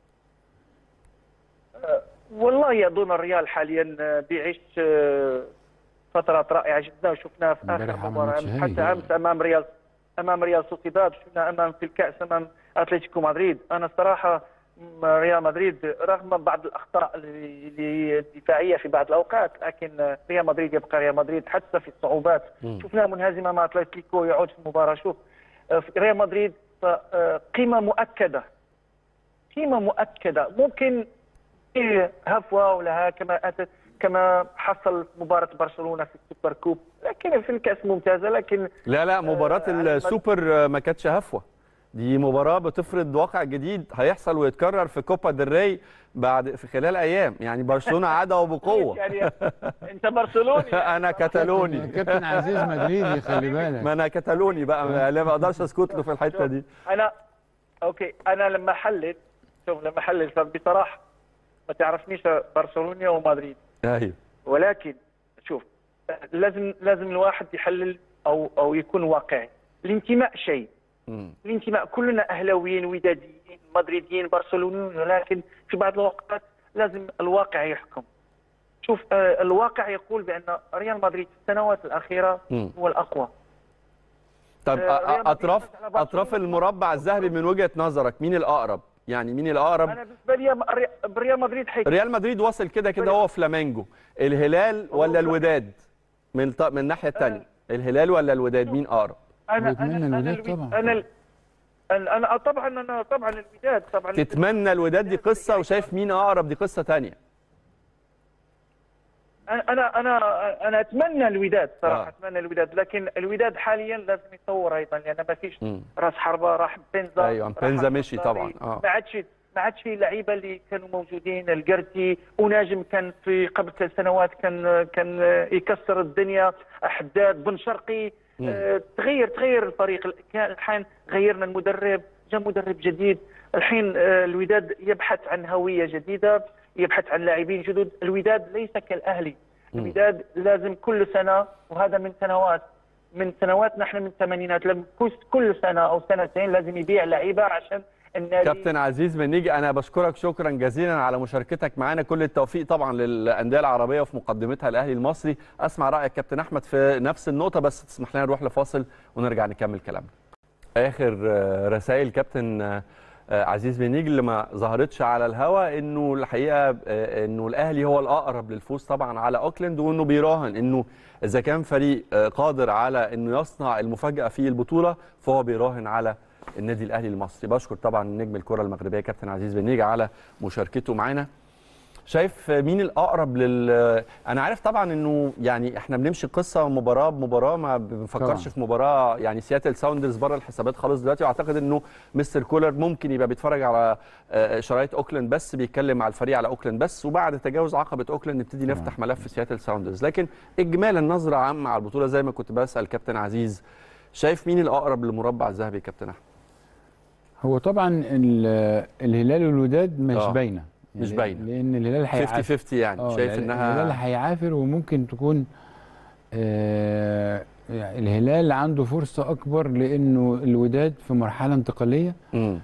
والله اظن الريال حاليا بيعيش آه، فترات رائعه جدا وشفناها في امبارح اخر عمل مباراه ماتش هايل. حتى امس امام ريال امام ريال سوسيداد شفنا امام في الكاس امام اتلتيكو مدريد انا الصراحه م- ريال مدريد رغم بعض الاخطاء اللي- اللي الدفاعيه في بعض الاوقات لكن آه، ريال مدريد يبقى ريال مدريد حتى في الصعوبات مم. شفناه منهزمه مع اتلتيكو يعود في المباراه شوف آه، في ريال مدريد آه، قيمه مؤكده قيمه مؤكده ممكن فيه هفوه ولا كما أتت كما حصل في مباراه برشلونه في السوبر كوب لكن في الكاس ممتازه لكن لا لا مباراه آه، على السوبر آه، ما كانتش هفوه دي مباراه بتفرض واقع جديد هيحصل ويتكرر في كوبا ديل ري بعد في خلال ايام يعني برشلونه عاد وبقوه يعني انت برشلوني انا كتالوني كابتن عزيز مدريدي خلي بالك ما انا كتالوني بقى لا ما اقدرش اسكت له في الحته دي انا اوكي انا لما حلل شوف لما حلل فبصراحه ما تعرفنيش برشلونيا ومدريد ايوه ولكن شوف لازم لازم الواحد يحلل او او يكون واقعي الانتماء شيء مم. الانتماء كلنا اهلاويين وداديين مدريديين برشلونيين ولكن في بعض الاوقات لازم الواقع يحكم شوف آه، الواقع يقول بان ريال مدريد في السنوات الاخيره مم. هو الاقوى طب آه، ريال أ- مدريد اطراف فاز على برشلونة. اطراف المربع الذهبي من وجهه نظرك مين الاقرب يعني مين الاقرب انا بالنسبه لي ري- ريال مدريد حيث ريال مدريد وصل كده كده هو فلامينجو الهلال ولا الوداد من ط- من الناحيه الثانيه الهلال ولا الوداد مين اقرب انا ويتمنى انا انا الوداد الو- طبعا. انا ال- انا أنا- طبعا انا طبعا الوداد طبعا تتمنى الوداد دي قصه وشايف مين اقرب دي قصه ثانيه انا انا انا اتمنى الوداد صراحه آه. اتمنى الوداد لكن الوداد حاليا لازم يطور ايضا لان ما فيش مم. راس حربه راح بنزا أيوة، راح بنزا مشي الخطابي. طبعاً، آه. ما عادش ما عادش في لعيبه اللي كانوا موجودين القرتي وناجم كان في قبل ثلاث سنوات كان كان يكسر الدنيا حداد بن شرقي مم. آه، تغير تغير الفريق كان الحين غيرنا المدرب جاء مدرب جديد الحين آه، الوداد يبحث عن هويه جديده يبحث عن لاعبين جدد الوداد ليس كالاهلي مم. الوداد لازم كل سنه وهذا من سنوات من سنوات نحن من الثمانينات لازم كل- كل سنه او سنتين لازم يبيع لعيبه عشان النادي كابتن عزيز منيجي انا بشكرك شكرا جزيلا على مشاركتك معانا كل التوفيق طبعا للانديه العربيه وفي مقدمتها الاهلي المصري اسمع رايك كابتن احمد في نفس النقطه بس تسمح لنا نروح لفاصل ونرجع نكمل كلامنا اخر آه، رسائل كابتن آه، آه، عزيز بنيجي اللي ما ظهرتش على الهوا انه الحقيقه آه، انه الاهلي هو الاقرب للفوز طبعا على اوكلاند وانه بيراهن انه اذا كان فريق آه، قادر على انه يصنع المفاجاه في البطوله فهو بيراهن على النادي الاهلي المصري بشكر طبعا نجم الكره المغربيه كابتن عزيز بنيجي على مشاركته معانا شايف مين الاقرب لل انا عارف طبعا انه يعني احنا بنمشي قصه مباراه بمباراه ما بنفكرش طبعاً. في مباراه يعني سياتل ساوندرز بره الحسابات خالص دلوقتي واعتقد انه مستر كولر ممكن يبقى بيتفرج على آه، شرايط اوكلاند بس بيتكلم مع الفريق على اوكلاند بس وبعد تجاوز عقبه اوكلاند نبتدي نفتح ملف سياتل ساوندرز لكن اجمالا نظره عامه على البطوله زي ما كنت بسال كابتن عزيز شايف مين الاقرب للمربع الذهبي كابتن احمد هو طبعا ال- الهلال والوداد مش آه. باينه مش يعني باينة. لان الهلال 50 هيعافر 50 يعني آه، شايف ال- انها الهلال هيعافر وممكن تكون آه يعني الهلال عنده فرصه اكبر لانه الوداد في مرحله انتقاليه مم.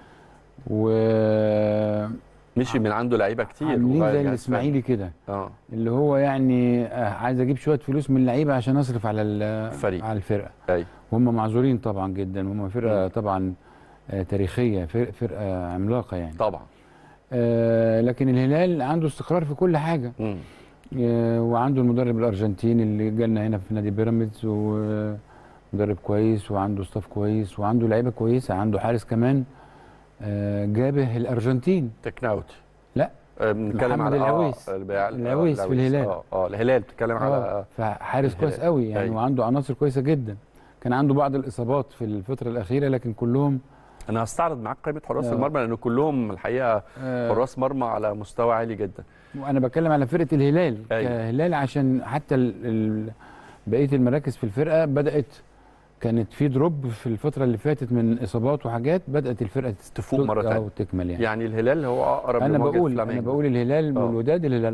وعاملين مشي من عنده لعيبه كتير زي وغير جهاز الاسماعيلي كده فني. اه اللي هو يعني آه، عايز اجيب شويه فلوس من اللعيبه عشان اصرف على ال- الفريق. على الفرقه ايوه وهم معذورين طبعا جدا هم فرقه مم. طبعا آه، تاريخيه فرق- فرقه عملاقه يعني طبعا آه، لكن الهلال عنده استقرار في كل حاجه مم. آه، وعنده المدرب الارجنتيني اللي جالنا هنا في نادي بيراميدز ومدرب كويس وعنده ستاف كويس وعنده لعيبه كويسه عنده حارس كمان آه، جابه الارجنتين تكناوتي لا آه، بنتكلم محمد على العويس. آه البيع- آه، العويس في الهلال. اه اه الهلال بتتكلم على اه آه. فحارس كويس الهلال. قوي يعني أيوة. وعنده عناصر كويسه جدا كان عنده بعض الاصابات في الفتره الاخيره لكن كلهم انا هستعرض معاك قائمه حراس آه. المرمى لان كلهم الحقيقه آه، حراس مرمى على مستوى عالي جدا وانا بتكلم على فرقه الهلال أيوة. كهلال عشان حتى ال... ال... بقيه المراكز في الفرقه بدات كانت في دروب في الفتره اللي فاتت من اصابات وحاجات بدات الفرقه تفوق مرة تانية. او تكمل يعني, يعني الهلال هو اقرب انا لمواجهة بقول انا فلامينجو. بقول الهلال آه. والوداد الهلال اقرب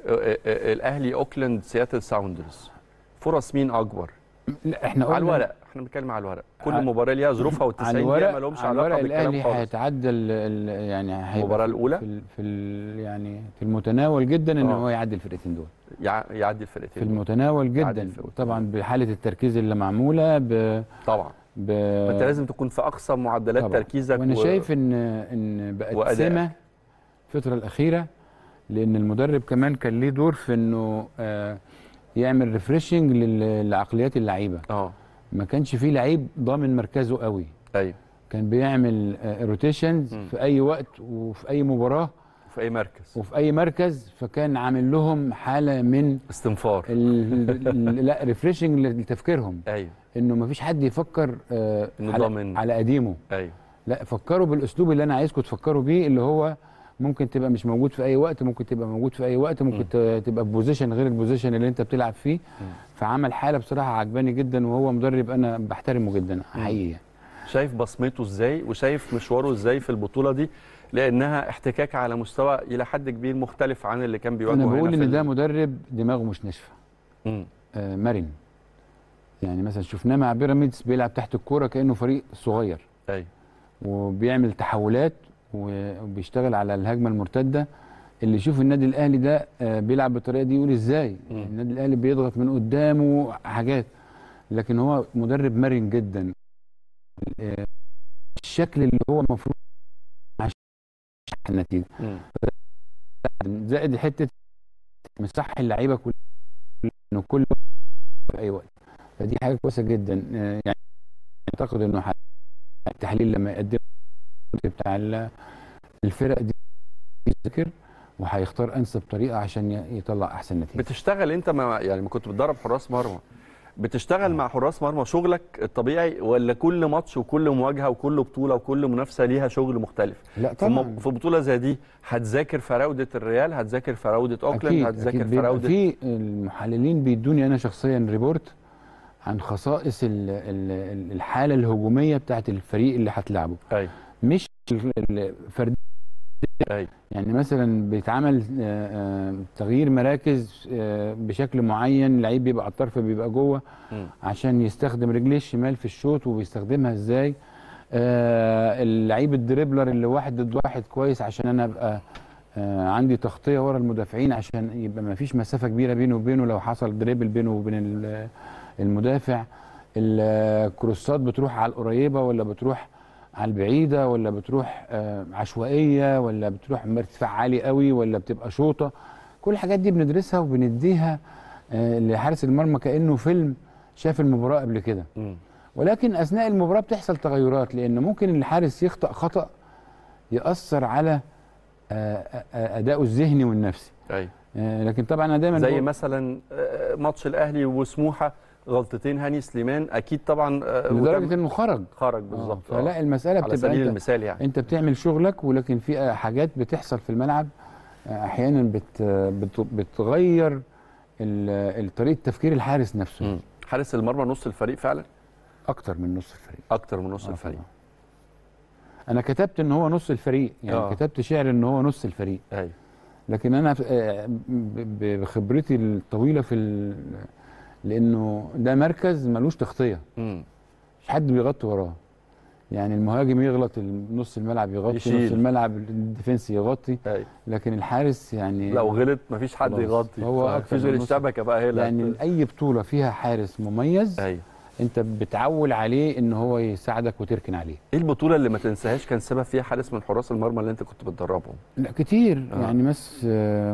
آه، آه، الاهلي اوكلاند سياتل ساوندرز فرص مين اكبر لا احنا على قلنا الورق احنا بنتكلم على الورق كل على- مباراه ليها ظروفها وال90 على دقيقه الورق ما لهمش على علاقه الورق بالكلام الاهلي خالص هيتعدى ال- ال- يعني هيبقى المباراة في- الأولى؟ في, ال- في ال- يعني في المتناول جدا ان آه. هو يعدي الفرقتين دول يع- يعدي في الفرقتين المتناول يعدي جدا الفرقتين. طبعا بحاله التركيز اللي معموله ب, طبعا ب ما انت لازم تكون في اقصى معدلات طبعاً. تركيزك وانا و- شايف ان ان بقت وأدائك. سمه الفتره الاخيره لان المدرب كمان كان ليه دور في انه آه، يعمل ريفريشنج لعقليات اللعيبه اه ما كانش فيه لعيب ضامن مركزه قوي ايوه كان بيعمل روتيشنز مم. في اي وقت وفي اي مباراه في اي مركز وفي اي مركز فكان عامل لهم حاله من استنفار ال- ال- لا ريفريشنج لتفكيرهم ايوه انه ما فيش حد يفكر آه، إنه على, ضامن. على قديمه ايوه لا فكروا بالاسلوب اللي انا عايزكم تفكروا بيه اللي هو ممكن تبقى مش موجود في اي وقت ممكن تبقى موجود في اي وقت ممكن ت- تبقى في بوزيشن غير البوزيشن اللي انت بتلعب فيه فعمل حاله بصراحه عجباني جدا وهو مدرب انا بحترمه جدا حقيقي شايف بصمته ازاي وشايف مشواره ازاي في البطوله دي لانها احتكاك على مستوى الى حد كبير مختلف عن اللي كان بيواجهه انا هنا بقول في ان ال- ده مدرب دماغه مش ناشفه مم. آه، مرن يعني مثلا شفناه مع بيراميدز بيلعب تحت الكوره كانه فريق صغير ايوه وبيعمل تحولات وبيشتغل على الهجمه المرتده اللي يشوف النادي الاهلي ده آه، بيلعب بالطريقه دي يقول ازاي مم. النادي الاهلي بيضغط من قدامه حاجات لكن هو مدرب مرن جدا آه، الشكل اللي هو المفروض عشان النتيجه مم. زائد حته مصح اللعيبه كل انه كل في اي وقت فدي حاجه كويسه جدا آه، يعني اعتقد انه ح- التحليل لما يقدم بتاع ال- الفرق دي يذاكر وهيختار انسب طريقه عشان ي- يطلع احسن نتيجه بتشتغل انت مع يعني ما كنت بتدرب حراس مرمى بتشتغل مع حراس مرمى شغلك الطبيعي ولا كل ماتش وكل مواجهه وكل بطوله وكل منافسه ليها شغل مختلف لا في طبعا م- في بطوله زي دي هتذاكر فراوده الريال هتذاكر فراوده اوكلاند اكيد هتذاكر اكيد بيبقى فراوده في المحللين بيدوني انا شخصيا ريبورت عن خصائص ال- ال- الحاله الهجوميه بتاعت الفريق اللي هتلعبه ايوه مش الفرديه ايوه يعني مثلا بيتعمل آه، آه، تغيير مراكز آه، بشكل معين لعيب بيبقى على الطرف بيبقى جوه مم. عشان يستخدم رجليه الشمال في الشوط وبيستخدمها ازاي آه، اللعيب الدريبلر اللي واحد ضد واحد كويس عشان انا ابقى آه، عندي تغطيه ورا المدافعين عشان يبقى ما فيش مسافه كبيره بينه وبينه لو حصل دريبل بينه وبين ال- المدافع الكروسات بتروح على القريبه ولا بتروح على البعيده ولا بتروح آه، عشوائيه ولا بتروح مرتفع عالي قوي ولا بتبقى شوطه كل الحاجات دي بندرسها وبنديها آه، لحارس المرمى كانه فيلم شاف المباراه قبل كده مم. ولكن اثناء المباراه بتحصل تغيرات لان ممكن الحارس يخطا خطا ياثر على آه، آه، ادائه الذهني والنفسي ايوه آه، لكن طبعا انا دايما زي بقول- مثلا آه، ماتش الاهلي وسموحه غلطتين هاني سليمان اكيد طبعا آه، لدرجه وتم- انه خرج خرج آه، بالظبط فلا آه. المساله على بتبقى سبيل انت, المثال يعني انت بتعمل شغلك ولكن في آه، حاجات بتحصل في الملعب آه، احيانا بت بت بتغير ال- ال- طريقه تفكير الحارس نفسه مم. حارس المرمى نص الفريق فعلا اكتر من نص الفريق اكتر من نص آه، الفريق طبعاً. انا كتبت ان هو نص الفريق يعني آه. كتبت شعر ان هو نص الفريق ايوه لكن انا آه، ب- ب- بخبرتي الطويله في ال... لانه ده مركز ملوش تغطيه مم. مش حد بيغطي وراه يعني المهاجم يغلط نص الملعب يغطي يشيل. نص الملعب الديفنس يغطي ايوه لكن الحارس يعني لو غلط مفيش حد خلاص. يغطي هو هو أكتر اكتر من نص. الشبكه بقى هي اللي يعني هت- اي بطوله فيها حارس مميز ايوه انت بتعول عليه ان هو يساعدك وتركن عليه ايه البطوله اللي ما تنساهاش كان سبب فيها حارس من حراس المرمى اللي انت كنت بتدربهم لا كتير آه. يعني مس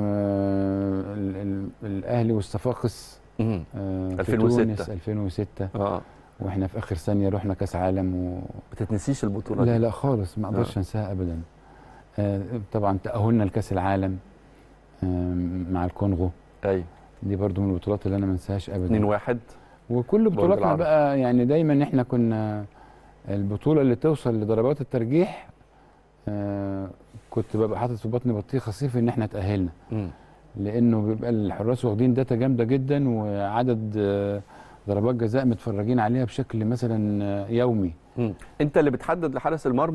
آه ال- ال- الاهلي والصفاقس مم. آه في 2006. تونس 2006 اه واحنا في اخر ثانيه رحنا كاس عالم و... ما تتنسيش البطوله لا دي لا خالص ما اقدرش آه. انساها ابدا آه طبعا تاهلنا لكاس العالم آه مع الكونغو ايوه دي برضو من البطولات اللي انا ما انساهاش 2 ابدا 1 وكل بطولاتنا العرب. بقى يعني دايما احنا كنا البطوله اللي توصل لضربات الترجيح آه كنت ببقى حاطط في بطني بطيخه صيف ان احنا تاهلنا لانه بيبقى الحراس واخدين داتا جامده جدا وعدد آه، ضربات جزاء متفرجين عليها بشكل مثلا آه، يومي انت اللي بتحدد لحارس المرمى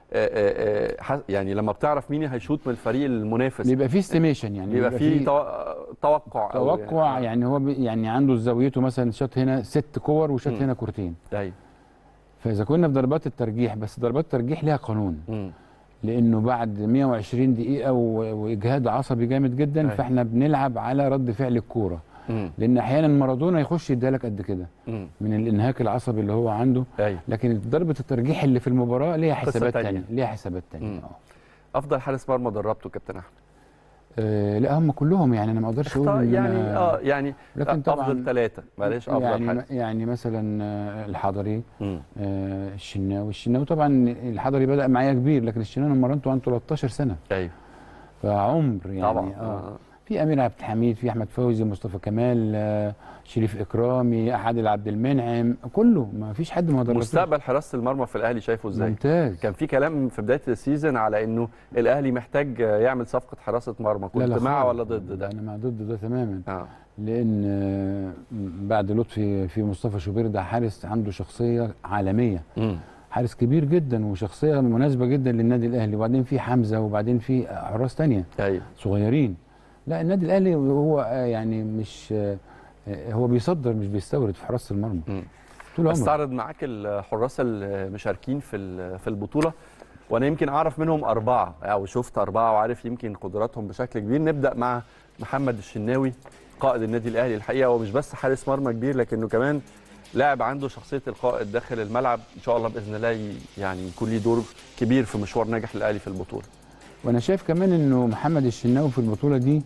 آه، آه، ح- يعني لما بتعرف مين هيشوط من الفريق المنافس بيبقى فيه استيميشن يعني بيبقى فيه تو- توقع أو توقع يعني هو بي يعني عنده زاويته مثلا شاط هنا ست كور وشاط مم. هنا كورتين ايوه فاذا كنا في ضربات الترجيح بس ضربات الترجيح ليها قانون مم. لانه بعد 120 دقيقه و- واجهاد عصبي جامد جدا أيوة. فاحنا بنلعب على رد فعل الكوره مم. لان احيانا مارادونا يخش يديلك قد كده مم. من الانهاك العصبي اللي هو عنده ايوه لكن ضربه الترجيح اللي في المباراه ليها قصة حسابات تانية. تانية ليها حسابات مم. تانية اه افضل حارس مرمى دربته كابتن احمد آه، لا هم كلهم يعني انا ما اقدرش اقول اختار- إن يعني أنا- اه يعني لكن طبعا افضل ثلاثه معلش افضل يعني حارس يعني مثلا آه، الحضري مم. آه، الشناوي الشناوي طبعا الحضري بدا معايا كبير لكن الشناوي انا مرنته عنده 13 سنه ايوه فعمر يعني طبعا اه آه. في امير عبد الحميد في احمد فوزي مصطفى كمال آه، شريف اكرامي احد عبد المنعم كله ما فيش حد ما دربوش مستقبل حراسه المرمى في الاهلي شايفه ازاي ممتاز كان في كلام في بدايه السيزون على انه الاهلي محتاج يعمل صفقه حراسه مرمى كنت لا لا مع خالص. ولا ضد ده انا مع ضد ده تماما اه لان آه، بعد لطفي في مصطفى شوبير ده حارس عنده شخصيه عالميه مم. حارس كبير جدا وشخصيه مناسبه جدا للنادي الاهلي وبعدين في حمزه وبعدين في حراس تانية ايوه صغيرين لا النادي الاهلي هو آه، يعني مش آه، آه، هو بيصدر مش بيستورد في حراسه المرمى مم. طول عمره استعرض معاك الحراس المشاركين في ال- في البطوله وانا يمكن اعرف منهم اربعه او شفت اربعه وعارف يمكن قدراتهم بشكل كبير نبدا مع محمد الشناوي قائد النادي الاهلي الحقيقه هو مش بس حارس مرمى كبير لكنه كمان لاعب عنده شخصيه القائد داخل الملعب ان شاء الله باذن الله ي- يعني يكون ليه دور كبير في مشوار ناجح الاهلي في البطوله وانا شايف كمان انه محمد الشناوي في البطوله دي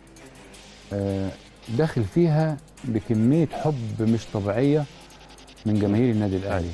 آه، داخل فيها بكميه حب مش طبيعيه من جماهير النادي الاهلي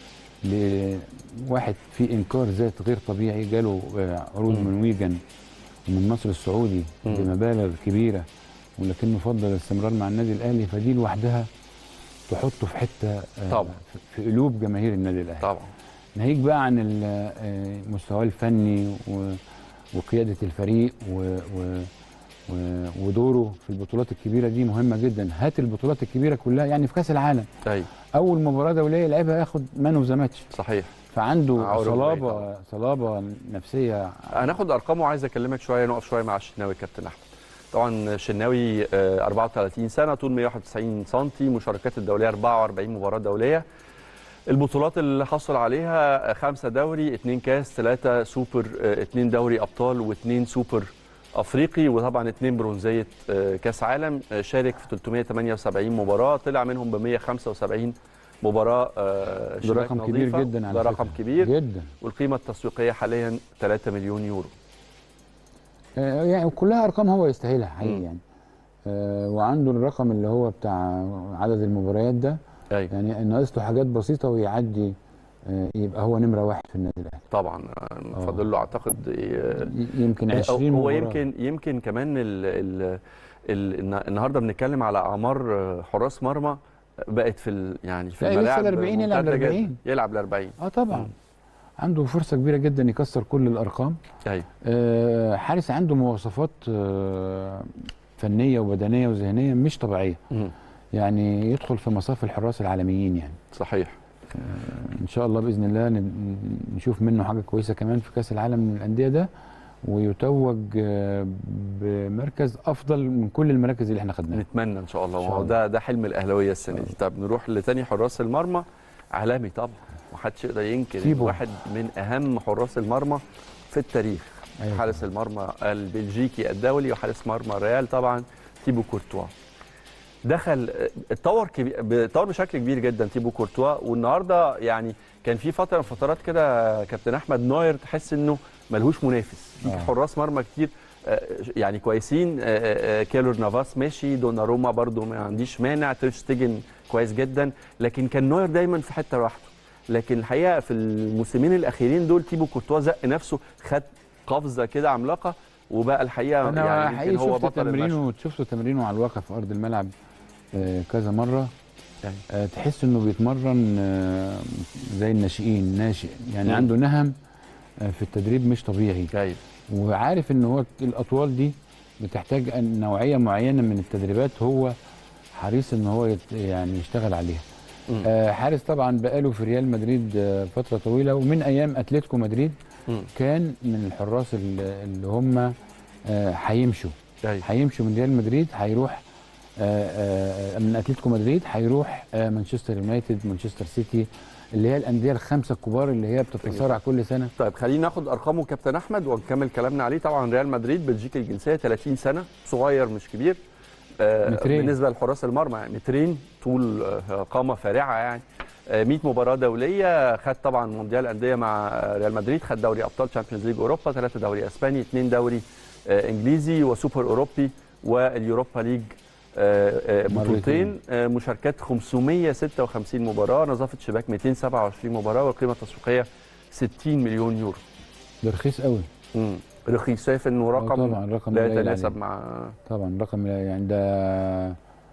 لواحد في انكار ذات غير طبيعي جاله آه، عروض مم. من ويجن ومن النصر السعودي مم. بمبالغ كبيره ولكنه فضل الاستمرار مع النادي الاهلي فدي لوحدها تحطه في حته آه، طبعا. في قلوب جماهير النادي الاهلي طبعا ناهيك بقى عن ال- آه، مستواه الفني و- وقياده الفريق و و و- ودوره في البطولات الكبيره دي مهمه جدا هات البطولات الكبيره كلها يعني في كاس العالم ايوه اول مباراه دوليه لعبها ياخد مان اوف ذا ماتش صحيح فعنده مع أوروجواي صلابه طبعاً. صلابه نفسيه هناخد ارقامه وعايز اكلمك شويه نقف شويه مع الشناوي كابتن احمد طبعا الشناوي آه، 34 سنه طول 191 سم مشاركات الدوليه 44 مباراه دوليه البطولات اللي حصل عليها آه، خمسة دوري اثنين كاس ثلاثة سوبر آه، اثنين دوري أبطال واثنين سوبر أفريقي وطبعا اثنين برونزية آه، كاس عالم آه، شارك في 378 مباراة طلع منهم ب 175 مباراة آه، ده شباك رقم كبير نظيفة. جدا على ده فكرة. رقم كبير جدا والقيمة التسويقية حاليا 3 مليون يورو آه، يعني كلها ارقام هو يستاهلها حقيقي مم. يعني آه، وعنده الرقم اللي هو بتاع عدد المباريات ده أيوة. يعني ناقص له حاجات بسيطه ويعدي آه، يبقى هو نمره واحد في النادي الاهلي طبعا آه، فاضل له اعتقد آه، ي- يمكن 20 هو مباراه يمكن يمكن كمان ال ال ال النهارده بنتكلم على اعمار آه، حراس مرمى بقت في ال يعني في لا، لسه الملاعب ال 40 يلعب ممتازة ال جداً. 40. يلعب ال 40 اه طبعا مم. عنده فرصه كبيره جدا يكسر كل الارقام ايوه آه، حارس عنده مواصفات آه، فنيه وبدنيه وذهنيه مش طبيعيه مم. يعني يدخل في مصاف الحراس العالميين يعني صحيح ان شاء الله باذن الله ن- نشوف منه حاجه كويسه كمان في كاس العالم للانديه ده ويتوج آه، بمركز افضل من كل المراكز اللي احنا خدناها نتمنى ان شاء الله إن شاء وهو الله. ده ده حلم الاهلاويه السنه دي طب نروح لتاني حراس المرمى عالمي طبعا محدش يقدر ينكر إن تيبو. واحد من اهم حراس المرمى في التاريخ أيوة. حارس المرمى البلجيكي الدولي وحارس مرمى الريال طبعا تيبو كورتوا دخل اتطور كبير اتطور بشكل كبير جدا تيبو كورتوا والنهارده يعني كان في فتره من فترات كده كابتن احمد نوير تحس انه ملهوش منافس في آه. حراس مرمى كتير آه، يعني كويسين آه، آه، كيلور نافاس ماشي دوناروما برضو ما عنديش مانع تير شتيجن كويس جدا لكن كان نوير دايما في حته لوحده لكن الحقيقه في الموسمين الاخيرين دول تيبو كورتوا زق نفسه خد قفزه كده عملاقه وبقى الحقيقه انا يعني حقيقي يمكن هو شفت بطل المشهد تمرينه شفت تمرينه على الواقع في ارض الملعب آه، كذا مره يعني. آه، تحس انه بيتمرن آه، زي الناشئين ناشئ يعني مم. عنده نهم آه، في التدريب مش طبيعي ايوه وعارف ان هو الاطوال دي بتحتاج أن- نوعيه معينه من التدريبات هو حريص ان هو يت- يعني يشتغل عليها مم. آه، حارس طبعا بقاله في ريال مدريد آه، فتره طويله ومن ايام اتلتيكو مدريد مم. كان من الحراس اللي اللي هم آه، هيمشوا ايوه هيمشوا من ريال مدريد هيروح آه، آه، من اتلتيكو مدريد هيروح آه، مانشستر يونايتد مانشستر سيتي اللي هي الانديه الخمسه الكبار اللي هي بتتصارع كل سنه طيب خلينا ناخد ارقامه كابتن احمد ونكمل كلامنا عليه طبعا ريال مدريد بلجيكي الجنسيه 30 سنه صغير مش كبير آه مترين. بالنسبه لحراس المرمى يعني مترين طول آه قامه فارعه يعني آه 100 مباراه دوليه خد طبعا مونديال انديه مع آه، ريال مدريد خد دوري ابطال تشامبيونز ليج اوروبا ثلاثه دوري اسباني اثنين دوري آه انجليزي وسوبر اوروبي واليوروبا ليج آه، آه، بطولتين آه، مشاركات 556 مباراه نظافه شباك 227 مباراه والقيمه التسويقيه 60 مليون يورو ده رخيص قوي امم رخيص شايف انه رقم طبعا رقم لا قليل يتناسب عليه. مع طبعا رقم لا- يعني ده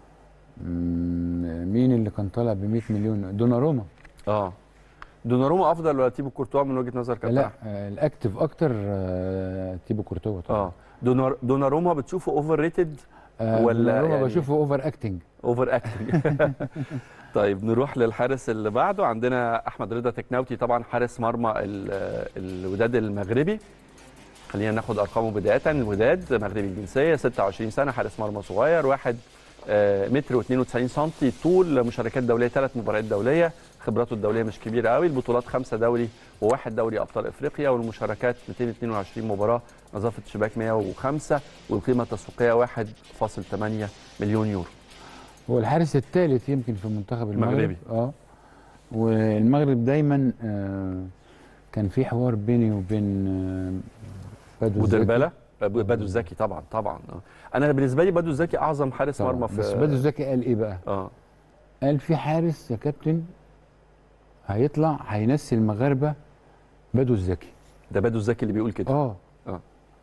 مم، مين اللي كان طالع ب 100 مليون دوناروما اه دوناروما افضل ولا تيبو كورتوا من وجهه نظر كابتن لا أحمد؟ آه، الاكتف اكتر آه، تيبو كورتوا طبعا اه دونار دوناروما بتشوفه اوفر ريتد آه، ولا دوناروما يعني- بشوفه اوفر اكتنج اوفر اكتنج طيب نروح للحارس اللي بعده عندنا احمد رضا تكناوتي طبعا حارس مرمى ال- الوداد المغربي خلينا ناخد ارقامه بدايه الوداد مغربي الجنسيه 26 سنه حارس مرمى صغير واحد آه، متر و92 سم طول مشاركات دوليه ثلاث مباريات دوليه خبراته الدوليه مش كبيره قوي البطولات خمسه دوري وواحد دوري ابطال افريقيا والمشاركات 222 مباراه نظافه شباك 105 والقيمه التسويقيه 1.8 مليون يورو هو الحارس الثالث يمكن في منتخب المغرب المغربي. اه والمغرب دايما آه كان في حوار بيني وبين آه بدو الزكي. ودربالة بدو الزكي طبعا طبعا آه. انا بالنسبه لي بدو الزكي اعظم حارس طبعاً. مرمى في بس بدو الزكي قال ايه بقى؟ اه قال في حارس يا كابتن هيطلع هينسي المغاربه بدو الزكي ده بدو الزكي اللي بيقول كده اه اه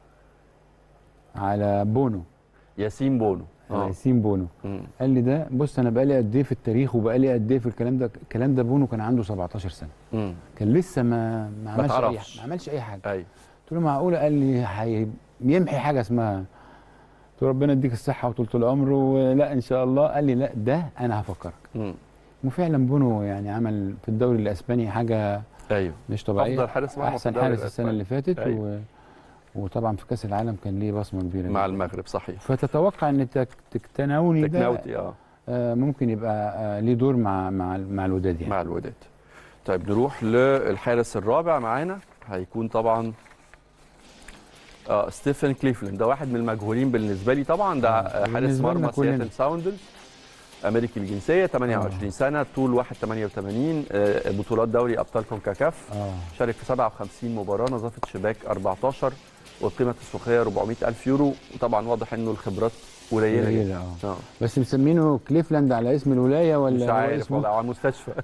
على بونو ياسين بونو على اه ياسين بونو مم. قال لي ده بص انا بقالي قد ايه في التاريخ وبقالي قد ايه في الكلام ده الكلام ده بونو كان عنده 17 سنه مم. كان لسه ما ما عملش اي تعرفش. ما عملش اي حاجه ايوه قلت له معقوله قال لي هي- يمحي حاجه اسمها قلت له ربنا يديك الصحه وطولة العمر ولا ان شاء الله قال لي لا ده انا هفكرك مم. وفعلا بونو يعني عمل في الدوري الاسباني حاجه ايوه مش طبيعيه افضل حارس مرمى في احسن الدوري حارس السنه الإسباني. اللي فاتت أيوة. و... وطبعا في كاس العالم كان ليه بصمه كبيره مع جداً. المغرب صحيح فتتوقع ان تك- تكتناوني ده تكناوتي اه آه، ممكن يبقى آه، ليه دور مع مع مع الوداد يعني مع الوداد طيب نروح للحارس الرابع معانا هيكون طبعا اه ستيفن كليفلاند ده واحد من المجهولين بالنسبه لي طبعا ده آه، آه، حارس بالنسبة لنا مرمى كلنا. سياتل ساوندرز امريكي الجنسيه 28 سنه طول 1.88 آه، بطولات دوري ابطال كونكاكاف اه شارك في 57 مباراه نظافه شباك 14 والقيمه التسويقيه 400 الف يورو وطبعا واضح انه الخبرات قليله قليلة، جدا اه اه بس مسمينه كليفلاند على اسم الولايه ولا مش هو عارف اسمه؟ والله على المستشفى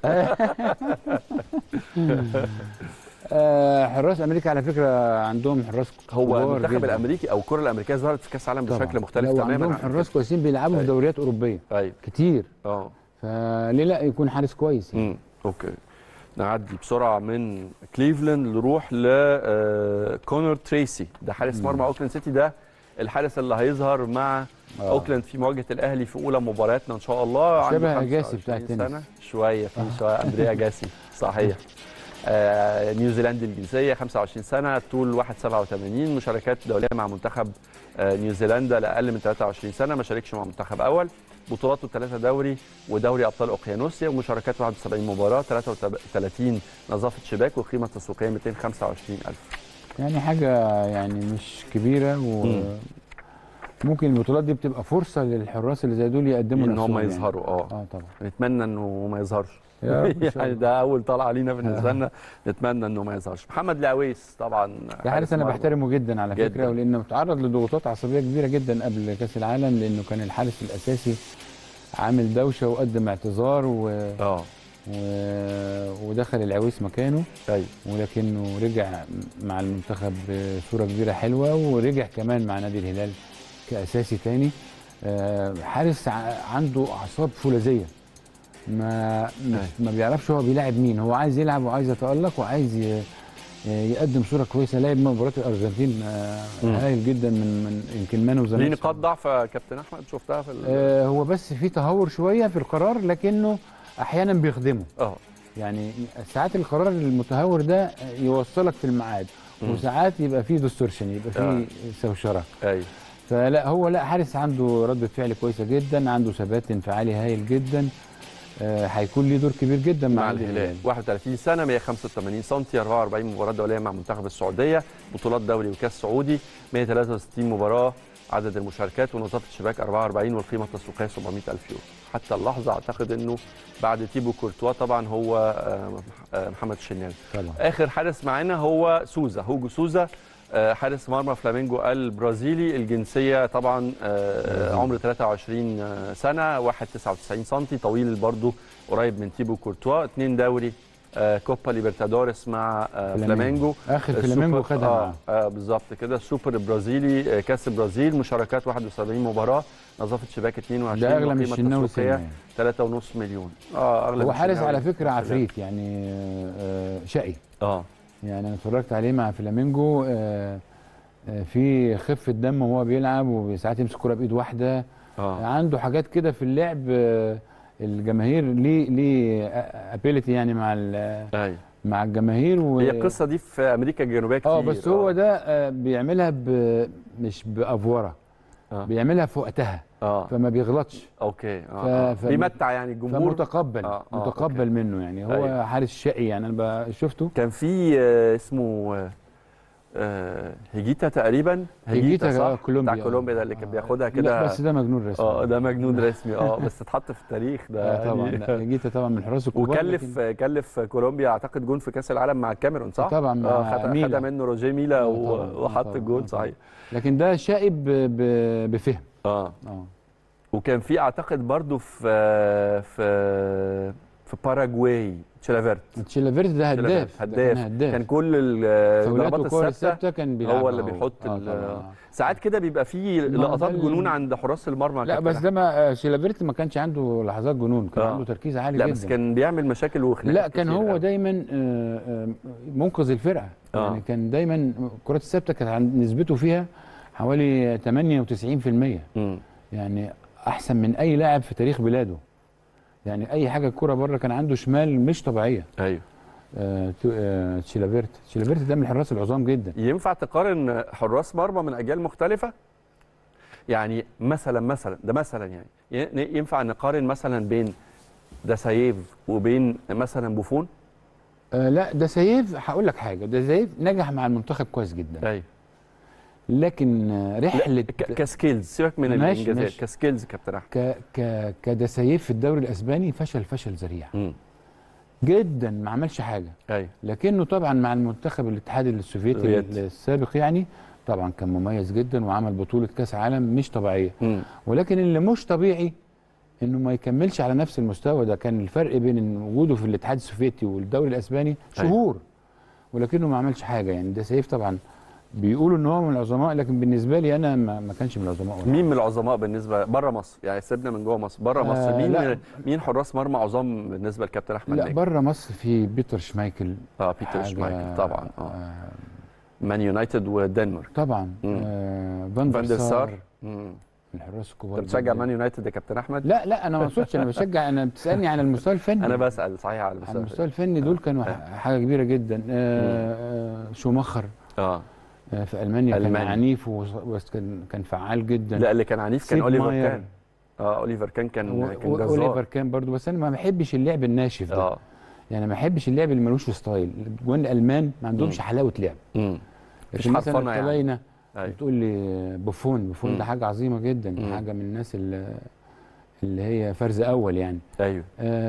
آه حراس امريكا على فكره عندهم حراس هو كبار المنتخب جداً. الامريكي او الكره الامريكيه ظهرت في كاس العالم طبعاً. بشكل مختلف لا، تماما وعندهم عن حراس كويسين بيلعبوا في أيوة. دوريات اوروبيه كده. ايوه كتير اه فليه لا يكون حارس كويس يعني. امم اوكي نعدي بسرعه من كليفلاند نروح ل آه، كونر تريسي ده حارس مرمى اوكلاند سيتي ده الحارس اللي هيظهر مع آه. اوكلاند في مواجهه الاهلي في اولى مبارياتنا ان شاء الله عنده شبه أجاسي 25 بتاع التنس. سنه شويه في شويه اندريا جاسي صحيح آه نيوزيلندي الجنسيه 25 سنه طول 1.87 مشاركات دوليه مع منتخب آه نيوزيلندا لاقل من 23 سنه ما شاركش مع منتخب اول بطولاته ثلاثه دوري ودوري ابطال اوقيانوسيا ومشاركات 71 مباراه 33 نظافه شباك وقيمه تسويقيه 225000 يعني حاجه يعني مش كبيره مم. وممكن البطولات دي بتبقى فرصه للحراس اللي زي دول يقدموا ان هم نفسهم يعني. يظهروا اه اه طبعا نتمنى انه ما يظهرش يا رب إن شاء يعني الله. ده اول طلعه لينا بالنسبه لنا نتمنى انه ما يظهرش محمد العويس طبعا ده حارس انا مرمى. بحترمه جدا على جداً. فكره ولانه تعرض لضغوطات عصبيه كبيره جدا قبل كاس العالم لانه كان الحارس الاساسي عامل دوشه وقدم اعتذار و... اه و... ودخل العويس مكانه ايوه ولكنه رجع مع المنتخب بصوره كبيره حلوه ورجع كمان مع نادي الهلال كاساسي تاني آه، حارس ع- عنده اعصاب فولاذيه ما مش ما بيعرفش هو بيلاعب مين هو عايز يلعب وعايز يتالق وعايز ي- يقدم صوره كويسه لعب مباراه الارجنتين آه، مم. هايل جدا من من يمكن مانو ليه زمان نقاط ضعف يا كابتن احمد شفتها في ال- آه، هو بس في تهور شويه في القرار لكنه احيانا بيخدمه اه يعني ساعات القرار المتهور ده يوصلك في الميعاد وساعات يبقى فيه ديستورشن يبقى آه. فيه سوشره ايوه فلا هو لا حارس عنده ردة فعل كويسة جدا عنده ثبات انفعالي هايل جدا آه، هيكون ليه دور كبير جدا مع, مع النادي الهلال 31 سنه 185 سم 44 مباراه دوليه مع منتخب السعوديه بطولات دوري وكاس سعودي 163 مباراه عدد المشاركات ونظافه الشباك 44 والقيمه التسويقيه 700 الف يورو حتى اللحظه اعتقد انه بعد تيبو كورتوا طبعا هو آه، آه، محمد الشناوي طبعا اخر حارس معانا هو سوزا هوجو سوزا آه، حارس مرمى فلامينجو البرازيلي الجنسيه طبعا آه، عمر 23 سنه 1.99 سم طويل برضو قريب من تيبو كورتوا اثنين دوري آه، كوبا ليبرتادوريس مع آه، فلامينجو. فلامينجو اخر السوبر- فلامينجو خدها اه, معاه آه بالظبط كده السوبر البرازيلي آه، كاس البرازيل مشاركات 71 مباراه نظافه شباك 22 ده اغلى من وقيمة الشناوي تسويقية سنة 3.5 مليون اه اغلى هو من حارس الشناوي. على فكرة عفريت يعني آه، آه، شقي اه يعني انا اتفرجت عليه مع فلامينجو آه، آه، في خفة دم وهو بيلعب وساعات يمسك كرة بايد واحدة اه عنده حاجات كده في اللعب آه، الجماهير ليه ليه ابيليتي يعني مع ال- ايوه مع الجماهير و... هي القصه دي في امريكا الجنوبيه كتير اه بس هو ده آه، بيعملها ب... مش بافوره آه. بيعملها في وقتها اه فما بيغلطش اوكي اه, ف- آه. ف- بيمتع يعني الجمهور فمتقبل آه، آه، متقبل أوكي. منه يعني هو أيوة. حارس شقي يعني انا ب- شفته كان في آه، اسمه آه، آه، هيجيتا تقريبا هيجيتا، صح آه، كولومبيا. بتاع كولومبيا ده اللي كان آه. بياخدها لا كده بس ده مجنون رسمي اه ده مجنون رسمي اه بس اتحط في التاريخ ده آه طبعا يعني- لا هيجيتا طبعا من الحراس الكبار وكلف لكن- كلف كولومبيا اعتقد جون في كاس العالم مع الكاميرون صح؟ طبعا مع اه خد- ميلا. خدها منه روجيه ميلا آه و- طبعاً، آه وحط طبعاً، الجون آه صحيح لكن ده شقي ب... ب... بفهم اه اه وكان في اعتقد برضو في في في باراجواي تشيلافيرت تشيلافيرت ده تشيلافيرت، هداف ده هداف كان هداف كان كل ال- فاولات الضربات والكور الثابته الثابته كان بيلعبها هو اللي بيحط آه ال- طبعاً. ساعات كده بيبقى فيه ما لقطات ده جنون ال- عند حراس المرمى لا كابتن بس ده ما آه، شيلافيرت ما كانش عنده لحظات جنون كان آه. عنده تركيز عالي لا جدا بس كان بيعمل مشاكل وخناقات لا كان كتير هو أوي. دايما آه، آه، منقذ الفرقه آه. يعني كان دايما الكرات الثابته كانت عند- نسبته فيها حوالي 98% مم. يعني احسن من اي لاعب في تاريخ بلاده يعني اي حاجه الكره بره كان عنده شمال مش طبيعيه ايوه آه، تو- آه، تشيلافيرت تشيلافيرت ده من الحراس العظام جدا ينفع تقارن حراس مرمى من اجيال مختلفه يعني مثلا مثلا ده مثلا يعني ي- ينفع نقارن مثلا بين داساييف وبين مثلا بوفون آه لا ده سيف هقول لك حاجه ده سيف نجح مع المنتخب كويس جدا ايوه لكن آه، رحله ك- كسكيلز سيبك من ماشي، الانجازات ماشي. كسكيلز كابتن احمد ك ك كدسايف في الدوري الاسباني فشل فشل ذريع مم. جدا ما عملش حاجه ايوه لكنه طبعا مع المنتخب الاتحاد السوفيتي السوفيتي. السابق يعني طبعا كان مميز جدا وعمل بطوله كاس عالم مش طبيعيه مم. ولكن اللي مش طبيعي انه ما يكملش على نفس المستوى ده كان الفرق بين إن وجوده في الاتحاد السوفيتي والدوري الاسباني أيوة. شهور ولكنه ما عملش حاجه يعني ده سيف طبعا بيقولوا ان هو من العظماء لكن بالنسبه لي انا ما, ما كانش من العظماء ولا مين من العظماء بالنسبه بره مصر يعني سيبنا من جوه مصر بره مصر آه، مين لا. مين حراس مرمى عظام بالنسبه لكابتن احمد لا نجم بره مصر في بيتر شمايكل اه بيتر حاجة- شمايكل طبعا اه آه مان يونايتد ودنمارك طبعا مم. آه فان فان der دير سار سار مم. من الحراس الكبار انت بتشجع جداً. مان يونايتد يا كابتن احمد لا لا انا ما اقصدش انا بشجع انا بتسالني على المستوى الفني انا بسال صحيح على على المستوى المستوى الفني دول كانوا ح- حاجه كبيره جدا آه آه شوماخر اه آه في المانيا كان ألمانيا. عنيف وص- وكان كان فعال جدا لا اللي كان عنيف كان سيد اوليفر ماير. كان اه اوليفر كان كان و- كان و- جزار اوليفر كان برضو بس انا ما بحبش اللعب الناشف ده اه يعني ما بحبش اللعب اللي ملوش ستايل الجوان الالمان ما عندهمش مم. حلاوه لعب امم مش لكن مثلا حرفنة يعني. الطلاينه ايوه بتقول لي بوفون بوفون مم. ده حاجه عظيمه جدا مم. حاجه من الناس اللي, اللي هي فرز اول يعني ايوه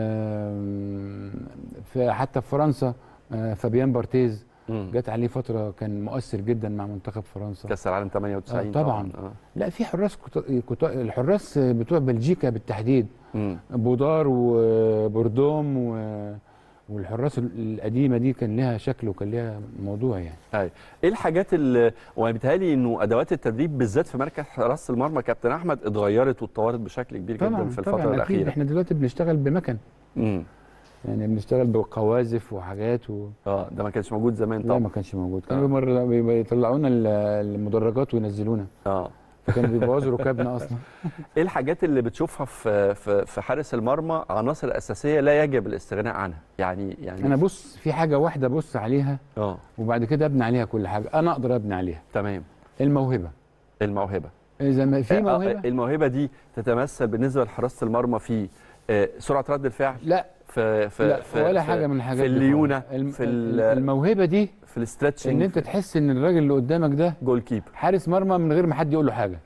آم، في حتى في فرنسا آه، فابيان بارتيز مم. جت عليه فتره كان مؤثر جدا مع منتخب فرنسا كاس العالم 98 آه، طبعاً. اه لا في حراس كت- كت- الحراس بتوع بلجيكا بالتحديد مم. بودار وبوردوم و... والحراس القديمه دي كان لها شكل وكان لها موضوع يعني ايوه ايه الحاجات اللي وانا بيتهيألي انه ادوات التدريب بالذات في مركز حراسه المرمى كابتن احمد اتغيرت واتطورت بشكل كبير جدا طبعا في الفتره طبعا اكيد الاخيره احنا دلوقتي بنشتغل بمكن امم يعني بنشتغل بقوازف وحاجات و... اه ده ما كانش موجود زمان لا طبعا ما كانش موجود آه. كانوا مره بي- بيطلعونا ال- المدرجات وينزلونا اه كانوا بيبوظوا ركابنا اصلا ايه الحاجات اللي بتشوفها في في في حارس المرمى عناصر اساسيه لا يجب الاستغناء عنها يعني يعني انا بص في حاجه واحده بص عليها اه وبعد كده ابني عليها كل حاجه انا اقدر ابني عليها تمام الموهبه الموهبه اذا ما في آه، موهبه الموهبه دي تتمثل بالنسبه لحراسه المرمى في آه، سرعه رد الفعل لا في في لا في ولا في- حاجه من الحاجات في دي الليونه خالص. الم- في ال- ال- الموهبه دي في الاسترتشنج ان انت تحس ان الراجل اللي قدامك ده جول كيبر حارس مرمى من غير ما حد يقول له حاجه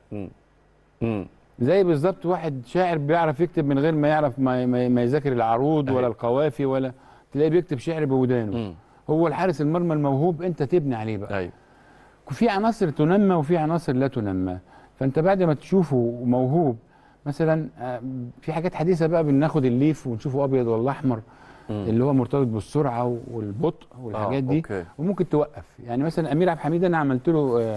امم زي بالظبط واحد شاعر بيعرف يكتب من غير ما يعرف ما, ما, ما يذاكر العروض ولا أيوة. القوافي ولا تلاقيه بيكتب شعر بودانه امم هو الحارس المرمى الموهوب انت تبني عليه بقى ايوه في عناصر تنمى وفي عناصر لا تنمى فانت بعد ما تشوفه موهوب مثلا آه، في حاجات حديثه بقى بناخد الليف ونشوفه ابيض ولا احمر مم. اللي هو مرتبط بالسرعه والبطء والحاجات آه، دي أوكي. وممكن توقف يعني مثلا امير عبد الحميد انا عملت له آه،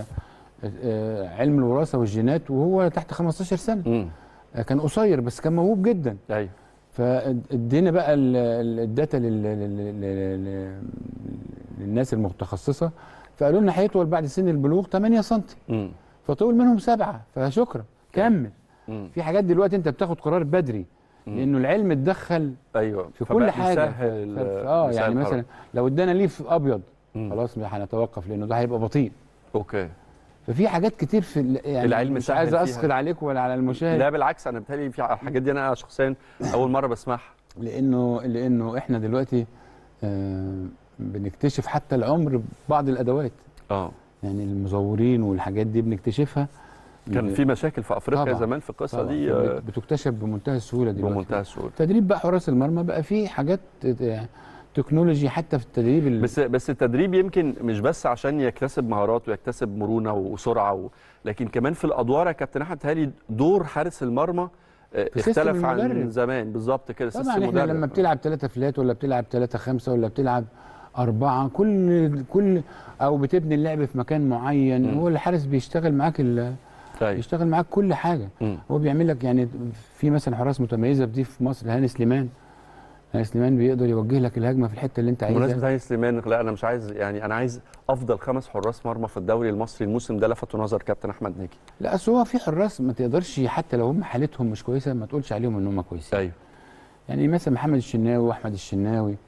آه، علم الوراثه والجينات وهو تحت 15 سنه امم آه، كان قصير بس كان موهوب جدا ايوه فادينا بقى ال- ال- الداتا لل- لل- لل- لل- للناس المتخصصه فقالوا لنا هيطول بعد سن البلوغ 8 سم امم فطول منهم سبعه فشكرا كمل امم في حاجات دلوقتي انت بتاخد قرار بدري مم. لانه العلم اتدخل ايوه في فبقى كل حاجه بيسهل ف- ف- اه بيسهل يعني الحركة. مثلا لو ادانا ليف ابيض مم. خلاص هنتوقف لانه ده هيبقى بطيء اوكي ففي حاجات كتير في ال- يعني العلم مش سهل عايز فيها. اسقط عليك ولا على المشاهد لا بالعكس انا بتهيألي في الحاجات دي انا شخصيا اول مره بسمعها لانه لانه احنا دلوقتي آه بنكتشف حتى العمر ببعض الادوات اه يعني المزورين والحاجات دي بنكتشفها كان ب- في مشاكل في افريقيا طبعاً. زمان في القصه طبعاً. دي آه، بت- بتكتشف بمنتهى السهوله دلوقتي بمنتهى السهوله تدريب بقى حراس المرمى بقى فيه حاجات آه، تكنولوجي حتى في التدريب ال- بس بس التدريب يمكن مش بس عشان يكتسب مهارات ويكتسب مرونه وسرعه و... لكن كمان في الادوار يا كابتن احمد تهيألي دور حارس المرمى آه، في سيستم اختلف عن المدرب. زمان بالظبط كده طبعا سيستم احنا مدرب. لما بتلعب ثلاثة فلات ولا بتلعب ثلاثة خمسة ولا بتلعب أربعة كل كل أو بتبني اللعب في مكان معين مم. هو الحارس بيشتغل معاك ال- أيوة. بيشتغل معاك كل حاجة مم. هو بيعمل لك يعني في مثلا حراس متميزة دي في مصر هاني سليمان هاني سليمان بيقدر يوجه لك الهجمة في الحتة اللي أنت بمناسبه عايزها هاني سليمان لا انا مش عايز يعني انا عايز افضل خمس حراس مرمى في الدوري المصري الموسم ده لفتوا نظر كابتن احمد ناجي لا أصل هو في حراس ما تقدرش حتى لو هم حالتهم مش كويسة ما تقولش عليهم إن هم كويسين ايوه يعني مثلا محمد الشناوي واحمد الشناوي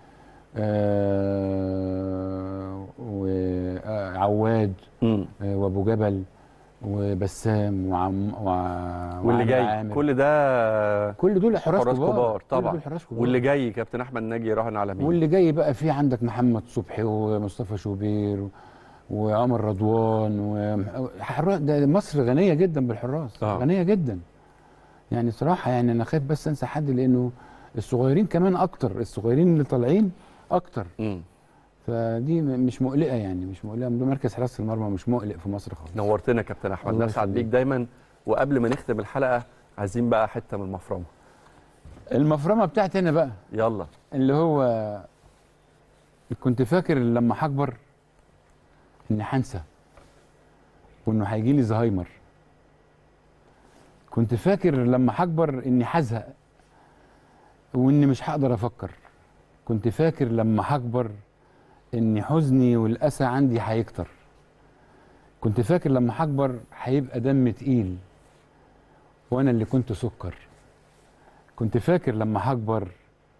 آه وعواد مم. آه وابو جبل وبسام وعم وع... واللي وعمرو جاي عامر. كل ده كل دول حراس, حراس كبار, كبار كل طبعا دول حراس كبار واللي جاي كابتن احمد ناجي راهن على مين واللي جاي بقى في عندك محمد صبحي ومصطفى شوبير و- وعمر رضوان و... حراس ده مصر غنيه جدا بالحراس آه. غنيه جدا يعني صراحه يعني انا خايف بس انسى حد لانه الصغيرين كمان اكتر الصغيرين اللي طالعين اكتر مم. فدي م- مش مقلقه يعني مش مقلقه ده مركز حراسه المرمى مش مقلق في مصر خالص نورتنا يا كابتن احمد الله نسعد بيك يخليك. دايما وقبل ما نختم الحلقه عايزين بقى حته من المفرمه المفرمه بتاعتي انا بقى يلا اللي هو كنت فاكر لما هكبر اني هنسى وانه هيجي لي زهايمر كنت فاكر لما هكبر اني هزهق واني مش هقدر افكر كنت فاكر لما هكبر ان حزني والاسى عندي هيكتر كنت فاكر لما هكبر هيبقى دم تقيل وانا اللي كنت سكر كنت فاكر لما هكبر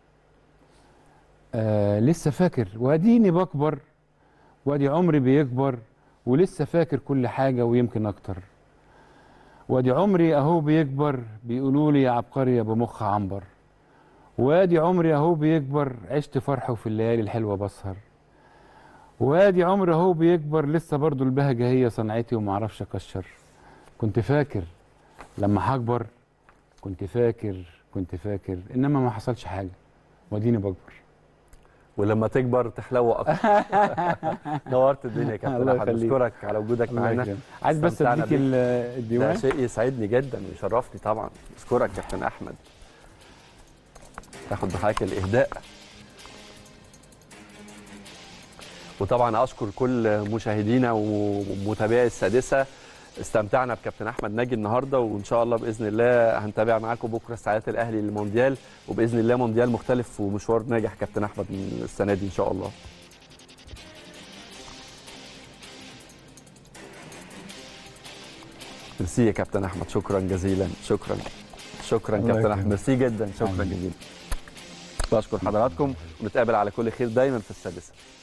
آه لسه فاكر واديني بكبر وادي عمري بيكبر ولسه فاكر كل حاجة ويمكن أكتر وادي عمري أهو بيكبر بيقولوا لي يا عبقري يا بمخ عنبر وادي عمري أهو بيكبر عشت فرحه في الليالي الحلوة بسهر وادي عمري أهو بيكبر لسه برضو البهجة هي صنعتي ومعرفش أكشر كنت فاكر لما هكبر كنت فاكر كنت فاكر إنما ما حصلش حاجة واديني بكبر ولما تكبر تحلو اكتر نورت الدنيا يا كابتن الله احمد يخليك. نشكرك على وجودك الله معانا يكرمك. عايز بس استمتعنا اديك بيك. ال- ده الديوان شيء يسعدني جدا ويشرفني طبعا اشكرك كابتن احمد تاخد بحضرتك الاهداء وطبعا اشكر كل مشاهدينا ومتابعي السادسه استمتعنا بكابتن احمد ناجي النهارده وان شاء الله باذن الله هنتابع معاكم بكره استعدادات الاهلي للمونديال وباذن الله مونديال مختلف ومشوار ناجح كابتن احمد السنه دي ان شاء الله ميرسي يا كابتن احمد شكرا جزيلا شكرا شكرا الله كابتن يكرمك. احمد ميرسي جدا شكرا حبيبي. جزيلا بشكر حضراتكم ونتقابل على كل خير دايما في السادسه